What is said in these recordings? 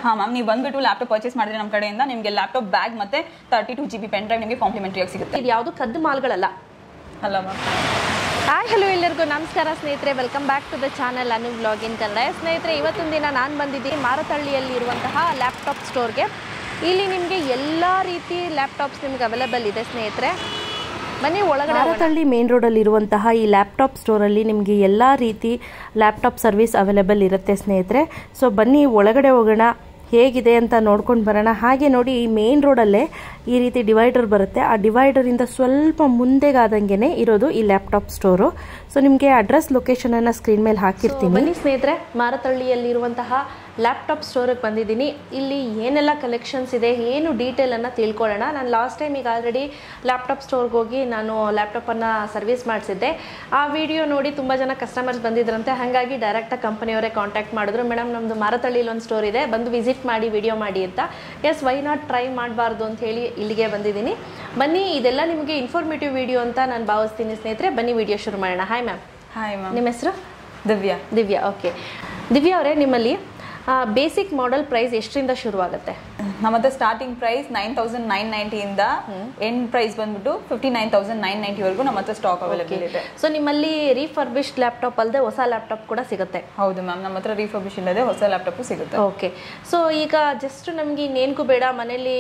ಹಾ ಮ್ಯಾಮ್ ನೀವು ಬಂದ್ಬಿಟ್ಟು ಲ್ಯಾಪ್ಟಾಪ್ ಪರ್ಚೇಸ್ ಮಾಡಿದ್ರೆ ನಮ್ಮ ಕಡೆಯಿಂದ ನಿಮಗೆ ಲ್ಯಾಪ್ಟಾಪ್ ಬ್ಯಾಗ್ ಮತ್ತೆ thirty two G B pen drive ನಿಮಗೆ ಕಾಂಪ್ಲಿಮೆಂಟರಿ ಆಗಿ ಸಿಗುತ್ತೆ ಇದು ಯಾವುದು ಕದ್ದು ಮಾಲ್ಗಳಲ್ಲ ಅಲ್ಲ ಮ್ಯಾಮ್ ಹಾಯ್ ಹಲೋ ಎಲ್ಲರಿಗೂ ನಮಸ್ಕಾರ ಸ್ನೇಹಿತರೆ welcome back to the channel Anu vlog in Kannada ಸ್ನೇಹಿತರೆ ಇವತ್ತೊಂದು ದಿನ ನಾನು ಬಂದಿದ್ದೀನಿ ಮಾರತಳ್ಳಿಯಲ್ಲಿ ಇರುವಂತಹ ಲ್ಯಾಪ್ಟಾಪ್ ಸ್ಟೋರ್ಗೆ ಇಲ್ಲಿ ನಿಮಗೆ ಎಲ್ಲ ರೀತಿ ಲ್ಯಾಪ್ಟಾಪ್ಸ್ ನಿಮ್ಗೆ ಅವೈಲೇಬಲ್ ಇದೆ ಸ್ನೇಹಿತರೆ ಬನ್ನಿ ಒಳಗಡೆ ಹೋಗೋಣ. ಮಾರತಳ್ಳಿ ಮೇನ್ ರೋಡಲ್ಲಿ ಇರುವಂತಹ ಈ ಲ್ಯಾಪ್ಟಾಪ್ ಸ್ಟೋರಲ್ಲಿ ನಿಮಗೆ ಎಲ್ಲ ರೀತಿ ಲ್ಯಾಪ್ಟಾಪ್ ಸರ್ವಿಸ್ ಅವೈಲೇಬಲ್ ಇರುತ್ತೆ ಸ್ನೇಹಿತರೆ ಸೊ ಬನ್ನಿ ಒಳಗಡೆ ಹೋಗೋಣ ಹೇಗಿದೆ ಅಂತ ನೋಡ್ಕೊಂಡು ಬರೋಣ ಹಾಗೆ ನೋಡಿ ಈ ಮೇನ್ ರೋಡಲ್ಲೇ ಈ ರೀತಿ ಡಿವೈಡರ್ ಬರುತ್ತೆ ಆ ಡಿವೈಡರಿಂದ ಸ್ವಲ್ಪ ಮುಂದೆಗಾದಂಗೆ ಇರೋದು ಈ ಲ್ಯಾಪ್ಟಾಪ್ ಸ್ಟೋರು ಸೊ ನಿಮಗೆ ಅಡ್ರೆಸ್ ಲೊಕೇಶನನ್ನು ಸ್ಕ್ರೀನ್ ಮೇಲೆ So, ಹಾಕಿರ್ತೀನಿ ಬನ್ನಿ ಸ್ನೇಹಿತರೆ ಮಾರತಳ್ಳಿಯಲ್ಲಿರುವಂತಹ ಲ್ಯಾಪ್ಟಾಪ್ ಸ್ಟೋರಿಗೆ ಬಂದಿದ್ದೀನಿ ಇಲ್ಲಿ ಏನೆಲ್ಲ ಕಲೆಕ್ಷನ್ಸ್ ಇದೆ ಏನು ಡೀಟೇಲನ್ನು ತಿಳ್ಕೊಳ್ಳೋಣ ನಾನು ಲಾಸ್ಟ್ ಟೈಮ್ ಈಗ ಆಲ್ರೆಡಿ ಲ್ಯಾಪ್ಟಾಪ್ ಸ್ಟೋರ್ಗೆ ಹೋಗಿ ನಾನು ಲ್ಯಾಪ್ಟಾಪನ್ನು ಸರ್ವಿಸ್ ಮಾಡಿಸಿದ್ದೆ ಆ ವಿಡಿಯೋ ನೋಡಿ ತುಂಬ ಜನ ಕಸ್ಟಮರ್ಸ್ ಬಂದಿದ್ರಂತೆ ಹಾಗಾಗಿ ಡೈರೆಕ್ಟಾಗಿ ಕಂಪನಿಯವರೇ ಕಾಂಟ್ಯಾಕ್ಟ್ ಮಾಡಿದ್ರು ಮೇಡಮ್ ನಮ್ಮದು ಮಾರತಳ್ಳಿಲಿ ಒಂದು ಸ್ಟೋರ್ ಇದೆ ಬಂದು ವಿಸಿಟ್ ಮಾಡಿ ವಿಡಿಯೋ ಮಾಡಿ ಅಂತ ಎಸ್ ವೈ ನಾಟ್ ಟ್ರೈ ಮಾಡಬಾರ್ದು ಅಂತ ಹೇಳಿ ಇಲ್ಲಿಗೆ ಬಂದಿದ್ದೀನಿ ಬನ್ನಿ ಇದೆಲ್ಲ ನಿಮಗೆ ಇನ್ಫಾರ್ಮೇಟಿವ್ ವಿಡಿಯೋ ಅಂತ ನಾನು ಭಾವಿಸ್ತೀನಿ ಸ್ನೇಹಿತರೆ ಬನ್ನಿ ವಿಡಿಯೋ ಶುರು ಮಾಡೋಣ ಹಾಯ್ ಮ್ಯಾಮ್ ಹಾಯ್ ಮ್ಯಾಮ್ ನಿಮ್ಮ ಹೆಸರು ದಿವ್ಯಾ ದಿವ್ಯಾ ಓಕೆ ದಿವ್ಯಾ ಅವರೇ ನಿಮ್ಮಲ್ಲಿ ಬೇಸಿಕ್ ಮಾಡೆಲ್ ಪ್ರೈಸ್ ಎಷ್ಟರಿಂದ ಶುರುವಾಗುತ್ತೆ ನಮ್ಮ ಹತ್ರ starting price nine thousand nine ನೈಂಟಿಯಿಂದ ಎಂಡ್ ಪ್ರೈಸ್ ಬಂದ್ಬಿಟ್ಟು ಫಿಫ್ಟಿ ನೈನ್ ತೌಸಂಡ್ ನೈನ್ ನೈಂಟಿವರೆಗೂ ನಮ್ಮ ಹತ್ರ ಸ್ಟಾಕ್ ಅವೈಲೇಬಲ್ ಇದೆ ಸೊ ನಿಮ್ಮಲ್ಲಿ ರೀಫರ್ಬಿಶ್ಡ್ ಲ್ಯಾಪ್ಟಾಪ್ ಅಲ್ಲದೆ ಹೊಸ ಲ್ಯಾಪ್ಟಾಪ್ ಕೂಡ ಸಿಗುತ್ತೆ ಹೌದು ಮ್ಯಾಮ್ ನಮ್ಮ ಹತ್ರ ರೀಫರ್ಬಿಶ್ ಇಲ್ಲದೆ ಹೊಸ ಲ್ಯಾಪ್ಟಾಪ್ ಸಿಗುತ್ತೆ ಓಕೆ ಸೊ ಈಗ ಜಸ್ಟ್ ನಮಗೆ ಇನ್ನೇನ್ಗೂ ಬೇಡ ಮನೇಲಿ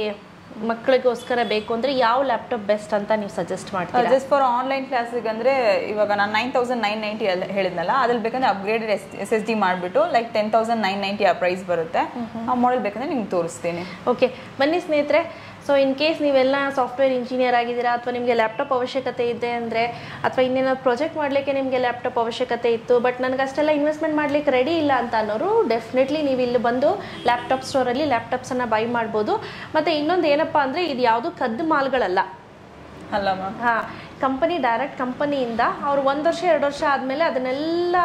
ಮಕ್ಕಳಿಗೋಸ್ಕರ ಬೇಕು ಅಂದ್ರೆ ಯಾವ ಲ್ಯಾಪ್ಟಾಪ್ ಬೆಸ್ಟ್ ಅಂತ ನೀವು ಸಜೆಸ್ಟ್ ಮಾಡ್ತೀರಾ ಜಸ್ಟ್ ಫಾರ್ ಆನ್ಲೈನ್ ಕ್ಲಾಸಿಗೆ ಅಂದ್ರೆ ಇವಾಗ ನಾನು ನೈನ್ ತೌಸಂಡ್ ನೈನ್ ನೈಂಟಿ ಹೇಳಿದ್ನಲ್ಲ ಅದ್ರಲ್ಲಿ ಬೇಕಂದ್ರೆ upgraded S S S D ಮಾಡಿಬಿಟ್ಟು like ten thousand nine ninety ಆ ಪ್ರೈಸ್ ಬರುತ್ತೆ ಆ ಮಾಡೆಲ್ ಬೇಕಂದ್ರೆ ನಿಮ್ಗೆ ತೋರಿಸ್ತೀನಿ ಓಕೆ ಬನ್ನಿ ಸ್ನೇಹಿತರೆ ಸೊ ಇನ್ ಕೇಸ್ ನೀವೆಲ್ಲ ಸಾಫ್ಟ್ವೇರ್ ಇಂಜಿನಿಯರ್ ಆಗಿದ್ದೀರಾ ಅಥವಾ ನಿಮಗೆ ಲ್ಯಾಪ್ಟಾಪ್ ಅವಶ್ಯಕತೆ ಇದೆ ಅಂದರೆ ಅಥವಾ ಇನ್ನೇನಾದ್ರು ಪ್ರಾಜೆಕ್ಟ್ ಮಾಡಲಿಕ್ಕೆ ನಿಮಗೆ ಲ್ಯಾಪ್ಟಾಪ್ ಅವಶ್ಯಕತೆ ಇತ್ತು ಬಟ್ ನನಗೆ ಅಷ್ಟೆಲ್ಲ ಇನ್ವೆಸ್ಟ್ಮೆಂಟ್ ಮಾಡಲಿಕ್ಕೆ ರೆಡಿ ಇಲ್ಲ ಅಂತ ಅನ್ನೋರು ಡೆಫಿನೆಟ್ಲಿ ನೀವು ಇಲ್ಲಿ ಬಂದು ಲ್ಯಾಪ್ಟಾಪ್ ಸ್ಟೋರಲ್ಲಿ ಲ್ಯಾಪ್ಟಾಪ್ಸನ್ನು ಬೈ ಮಾಡ್ಬೋದು ಮತ್ತು ಇನ್ನೊಂದು ಏನಪ್ಪ ಅಂದರೆ ಇದು ಯಾವುದು ಕದ್ದು ಮಾಲ್ಗಳಲ್ಲ ಅಲ್ಲ ಮ್ಯಾಮ್ ಹಾಂ ಕಂಪನಿ ಡೈರೆಕ್ಟ್ ಕಂಪನಿಯಿಂದ ಅವ್ರು ಒಂದು ವರ್ಷ ಎರಡು ವರ್ಷ ಆದಮೇಲೆ ಅದನ್ನೆಲ್ಲ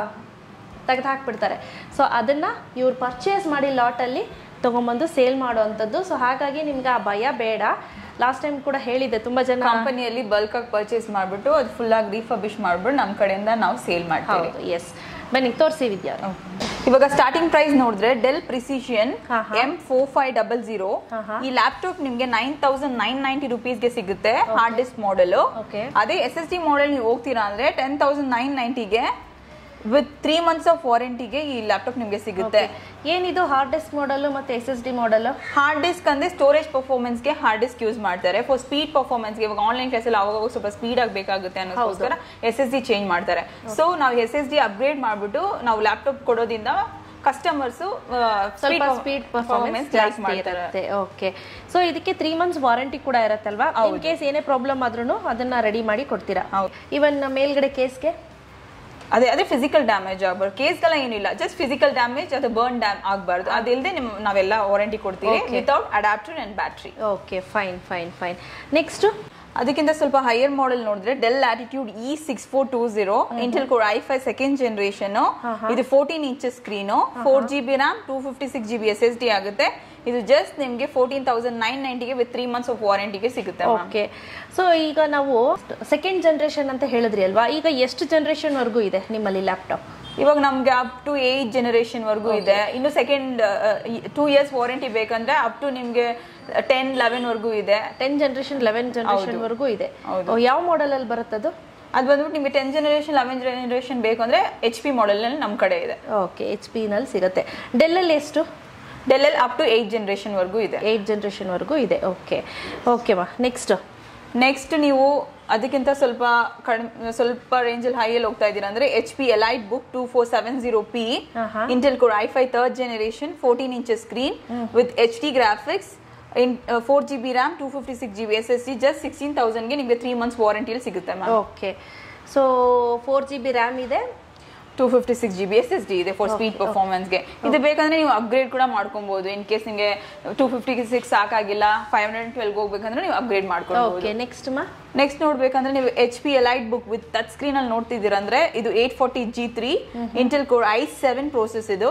ತೆಗೆದು ಹಾಕ್ಬಿಡ್ತಾರೆ ಸೊ ಅದನ್ನು ಇವ್ರು ಪರ್ಚೇಸ್ ಮಾಡಿ ಲಾಟಲ್ಲಿ ತೊಗೊಂಬಂದು ಸೇಲ್ ಮಾಡುವಂಥದ್ದು ಸೊ ಹಾಗಾಗಿ ನಿಮ್ಗೆ ಆ ಭಯ ಬೇಡ ಲಾಸ್ಟ್ ಟೈಮ್ ಕೂಡ ಹೇಳಿದ್ದೆ ತುಂಬ ಜನ ಕಂಪನಿಯಲ್ಲಿ ಬಲ್ಕ್ ಆಗಿ ಪರ್ಚೇಸ್ ಮಾಡ್ಬಿಟ್ಟು ಅದು ಫುಲ್ ಆಗಿ ರೀಫರ್ಬಿಶ್ ಮಾಡ್ಬಿಟ್ಟು ನಮ್ಮ ಕಡೆಯಿಂದ ನಾವು ಸೇಲ್ ಮಾಡ್ತೀವಿ ಹೌದು ಎಸ್ ಬನ್ನಿ ತೋರಿಸಿ ವಿದ್ಯಾ ಇವಾಗ ಸ್ಟಾರ್ಟಿಂಗ್ ಪ್ರೈಸ್ ನೋಡಿದ್ರೆ ಡೆಲ್ ಪ್ರಿಸಿಷನ್ ಹಾ, ಹಾ. M four five double zero ಹಾ, ಹಾ. ಈ ಲ್ಯಾಪ್ಟಾಪ್ ನಿಮ್ಗೆ ನೈನ್ ತೌಸಂಡ್ ನೈನ್ ನೈಂಟಿ ರುಪೀಸ್ಗೆ ಸಿಗುತ್ತೆ ಹಾರ್ಡ್ ಡಿಸ್ಕ್ ಮಾಡೆಲ್ Okay. ಅದೇ ಎಸ್ ಎಸ್ ಡಿ ಮಾಡೆಲ್ ನೀವು ಹೋಗ್ತೀರಾ ಅಂದ್ರೆ ಟೆನ್ ತೌಸಂಡ್ ನೈನ್ ನೈಂಟಿಗೆ ವಿತ್ ತ್ರೀ ಮಂತ್ಸ್ ಆಫ್ ವಾರಂಟಿಗೆ ಈ ಲ್ಯಾಪ್ಟಾಪ್ ನಿಮ್ಗೆ ಸಿಗುತ್ತೆ ಏನಿದು ಹಾರ್ಡ್ ಡಿಸ್ಕ್ ಮಾಡಲು ಮತ್ತು S S D model hard disk ಅಂದ್ರೆ ಸ್ಟೋರೇಜ್ ಪರ್ಫಾರ್ಮೆನ್ಸ್ಗೆ ಹಾರ್ಡ್ ಡಿಸ್ಕ್ ಯೂಸ್ ಮಾಡ್ತಾರೆ ಫಾರ್ ಸ್ಪೀಡ್ ಪರ್ಫಾರ್ಮೆನ್ಸ್ಗೆ ಇವಾಗ ಆನ್ಲೈನ್ ಕ್ಲಾಸಲ್ಲಿ ಅವಾಗ ಸ್ವಲ್ಪ ಸ್ಪೀಡ್ ಆಗಬೇಕಾಗುತ್ತೆ ಅನ್ನೋದಕ್ಕೋಸ್ಕರ ಎಸ್ ಎಸ್ ಡಿ ಚೇಂಜ್ ಮಾಡ್ತಾರೆ ಸೊ ನಾವು ಎಸ್ ಎಸ್ ಡಿ ಅಪ್ಗ್ರೇಡ್ ಮಾಡ್ಬಿಟ್ಟು ನಾವು ಲ್ಯಾಪ್ಟಾಪ್ ಕೊಡೋದ್ರಿಂದ ಕಸ್ಟಮರ್ಸ್ ಸ್ವಲ್ಪ ಸ್ಪೀಡ್ ಪರ್ಫಾರ್ಮೆನ್ಸ್ ಜಾಸ್ತಿ ಇರುತ್ತೆ ಓಕೆ ಸೊ ಇದಕ್ಕೆ ತ್ರೀ ಮಂತ್ಸ್ ವಾರಂಟಿ ಕೂಡ ಇರುತ್ತಲ್ವಾ ಇನ್ ಕೇಸ್ ಏನೇ ಪ್ರಾಬ್ಲಮ್ ಆದ್ರೂ ಅದನ್ನ ರೆಡಿ ಮಾಡಿ ಕೊಡ್ತೀರಾ ಹೌದು. ಇವನ್ ಮೇಲ್ಗಡೆ ಕೇಸ್ಗೆ ಅದೇ ಅದೇ ಫಿಸಿಕಲ್ ಡ್ಯಾಮೇಜ್ ಆಗ್ಬಾರ್ದು ಕೇಸ್ಗೆಲ್ಲ ಏನಿಲ್ಲ ಜಸ್ಟ್ ಫಿಸಿಕಲ್ ಡ್ಯಾಮೇಜ್ ಅದು ಬರ್ನ್ ಡ್ಯಾಮ್ ಆಗಬಾರ್ದು ಅದಿಲ್ಲದೆ ನಿಮ್ ನಾವೆಲ್ಲ ವಾರಂಟಿ ಕೊಡ್ತೀವಿ without adapter and battery okay fine fine fine next ಅದಕ್ಕಿಂತ ಸ್ವಲ್ಪ ಹೈಯರ್ ಮಾಡೆಲ್ ನೋಡಿದ್ರೆ Dell attitude E six four two zero Intel core I five second generation ಇದು fourteen inches screen four G B RAM two fifty six G B S S D ಆಗುತ್ತೆ ಇದು just ನಿಮಗೆ fourteen thousand nine ನೈಂಟಿಗೆ with three months of ವಾರಂಟಿಗೆ ಸಿಗುತ್ತೆ ma'am. Okay so ಈಗ ನಾವು second generation ಅಂತ ಹೇಳಿದ್ರಿ ಅಲ್ವಾ ಈಗ ಎಷ್ಟು ಜನರೇಷನ್ ವರೆಗೂ ಇದೆ ನಿಮ್ಮಲ್ಲಿ ಲ್ಯಾಪ್ಟಾಪ್ ಇವಾಗ ನಮ್ಗೆ ಅಪ್ ಟು ಏಟ್ ಜನರೇಷನ್ ವರ್ಗೂ ಇದೆ ಇನ್ನು ಸೆಕೆಂಡ್ ಟೂ ಇಯರ್ಸ್ ವಾರಂಟಿ ಬೇಕಂದ್ರೆ ಅಪ್ ಟು ನಿಮ್ಗೆ ಟೆನ್ ಲೆವೆನ್ ವರ್ಗೂ ಇದೆ ಟೆನ್ ಜನರೇಷನ್ ಲೆವೆನ್ ಜನರೇಷನ್ ವರೆಗೂ ಇದೆ ಹೌದು. ಓ, ಯಾವ ಮಾಡೆಲ್ ಅಲ್ಲಿ ಬರುತ್ತದು ಅದು ಬಂದ್ಬಿಟ್ಟು ನಿಮಗೆ ಟೆನ್ ಜನರೇಷನ್ ಲೆವೆನ್ ಜನರೇಷನ್ ಬೇಕು ಅಂದ್ರೆ ಎಚ್ ಪಿ ಮಾಡೆಲ್ ನಮ್ಮ ಕಡೆ ಇದೆ ಓಕೆ ಎಚ್ ಪಿ ನಲ್ಲಿ ಸಿಗುತ್ತೆ ಡೆಲ್ಲಲ್ಲಿ ಎಷ್ಟು ಡೆಲ್ ಅಲ್ಲಿ ಅಪ್ ಟು ಏಟ್ ಜನರೇಷನ್ ವರ್ಗೂ ಇದೆ ಏಯ್ಟ್ ಜನರೇಷನ್ ವರೆಗೂ ಇದೆ okay okay ma'am next next ನೀವು ಅದಕ್ಕಿಂತ ಸ್ವಲ್ಪ ಕಡಿಮೆ ಸ್ವಲ್ಪ ರೇಂಜಲ್ಲಿ ಹೈಯಲ್ಲಿ ಹೋಗ್ತಾ ಇದ್ದೀರಾ ಅಂದ್ರೆ H P elite book two four seven zero P ಆಹಾ. Intel core I five third generation fourteen inches screen with H D graphics in four G B RAM two fifty six G B S S C just sixteen ತೌಸಂಡ್ಗೆ ನಿಮಗೆ three months ವಾರಂಟಿಯಲ್ಲಿ ಸಿಗುತ್ತೆ ma'am okay so four G B RAM ಇದೆ two fifty six G B S S D ಇದೆ for speed ಪರ್ಫಾರ್ಮೆನ್ಸ್ಗೆ ಇದು ಬೇಕಂದ್ರೆ ನೀವು ಅಪ್ಗ್ರೇಡ್ ಕೂಡ ಮಾಡ್ಕೊಬಹುದು ಇನ್ ಕೇಸ್ ನಿಮಗೆ ಟೂ ಫಿಫ್ಟಿ ಸಿಕ್ಸ್ ಸಾಕಾಗಿಲ್ಲ ಫೈವ್ ಹಂಡ್ರೆಡ್ ಟ್ವೆಲ್ವ್ ಹೋಗ್ಬೇಕಂದ್ರೆ ನೀವು ಅಪ್ಗ್ರೇಡ್ ಮಾಡ್ಕೊಬಹುದು ಓಕೆ ನೆಕ್ಸ್ಟ್ ಮಾ ನೆಕ್ಸ್ಟ್ ನೋಡ್ಬೇಕಂದ್ರೆ ನೀವು H P elite book with touch screen ಅಲ್ಲಿ ನೋಡ್ತಿದ್ದೀರಾ ಅಂದ್ರೆ ಇದು eight forty G three Intel core I seven process ಇದು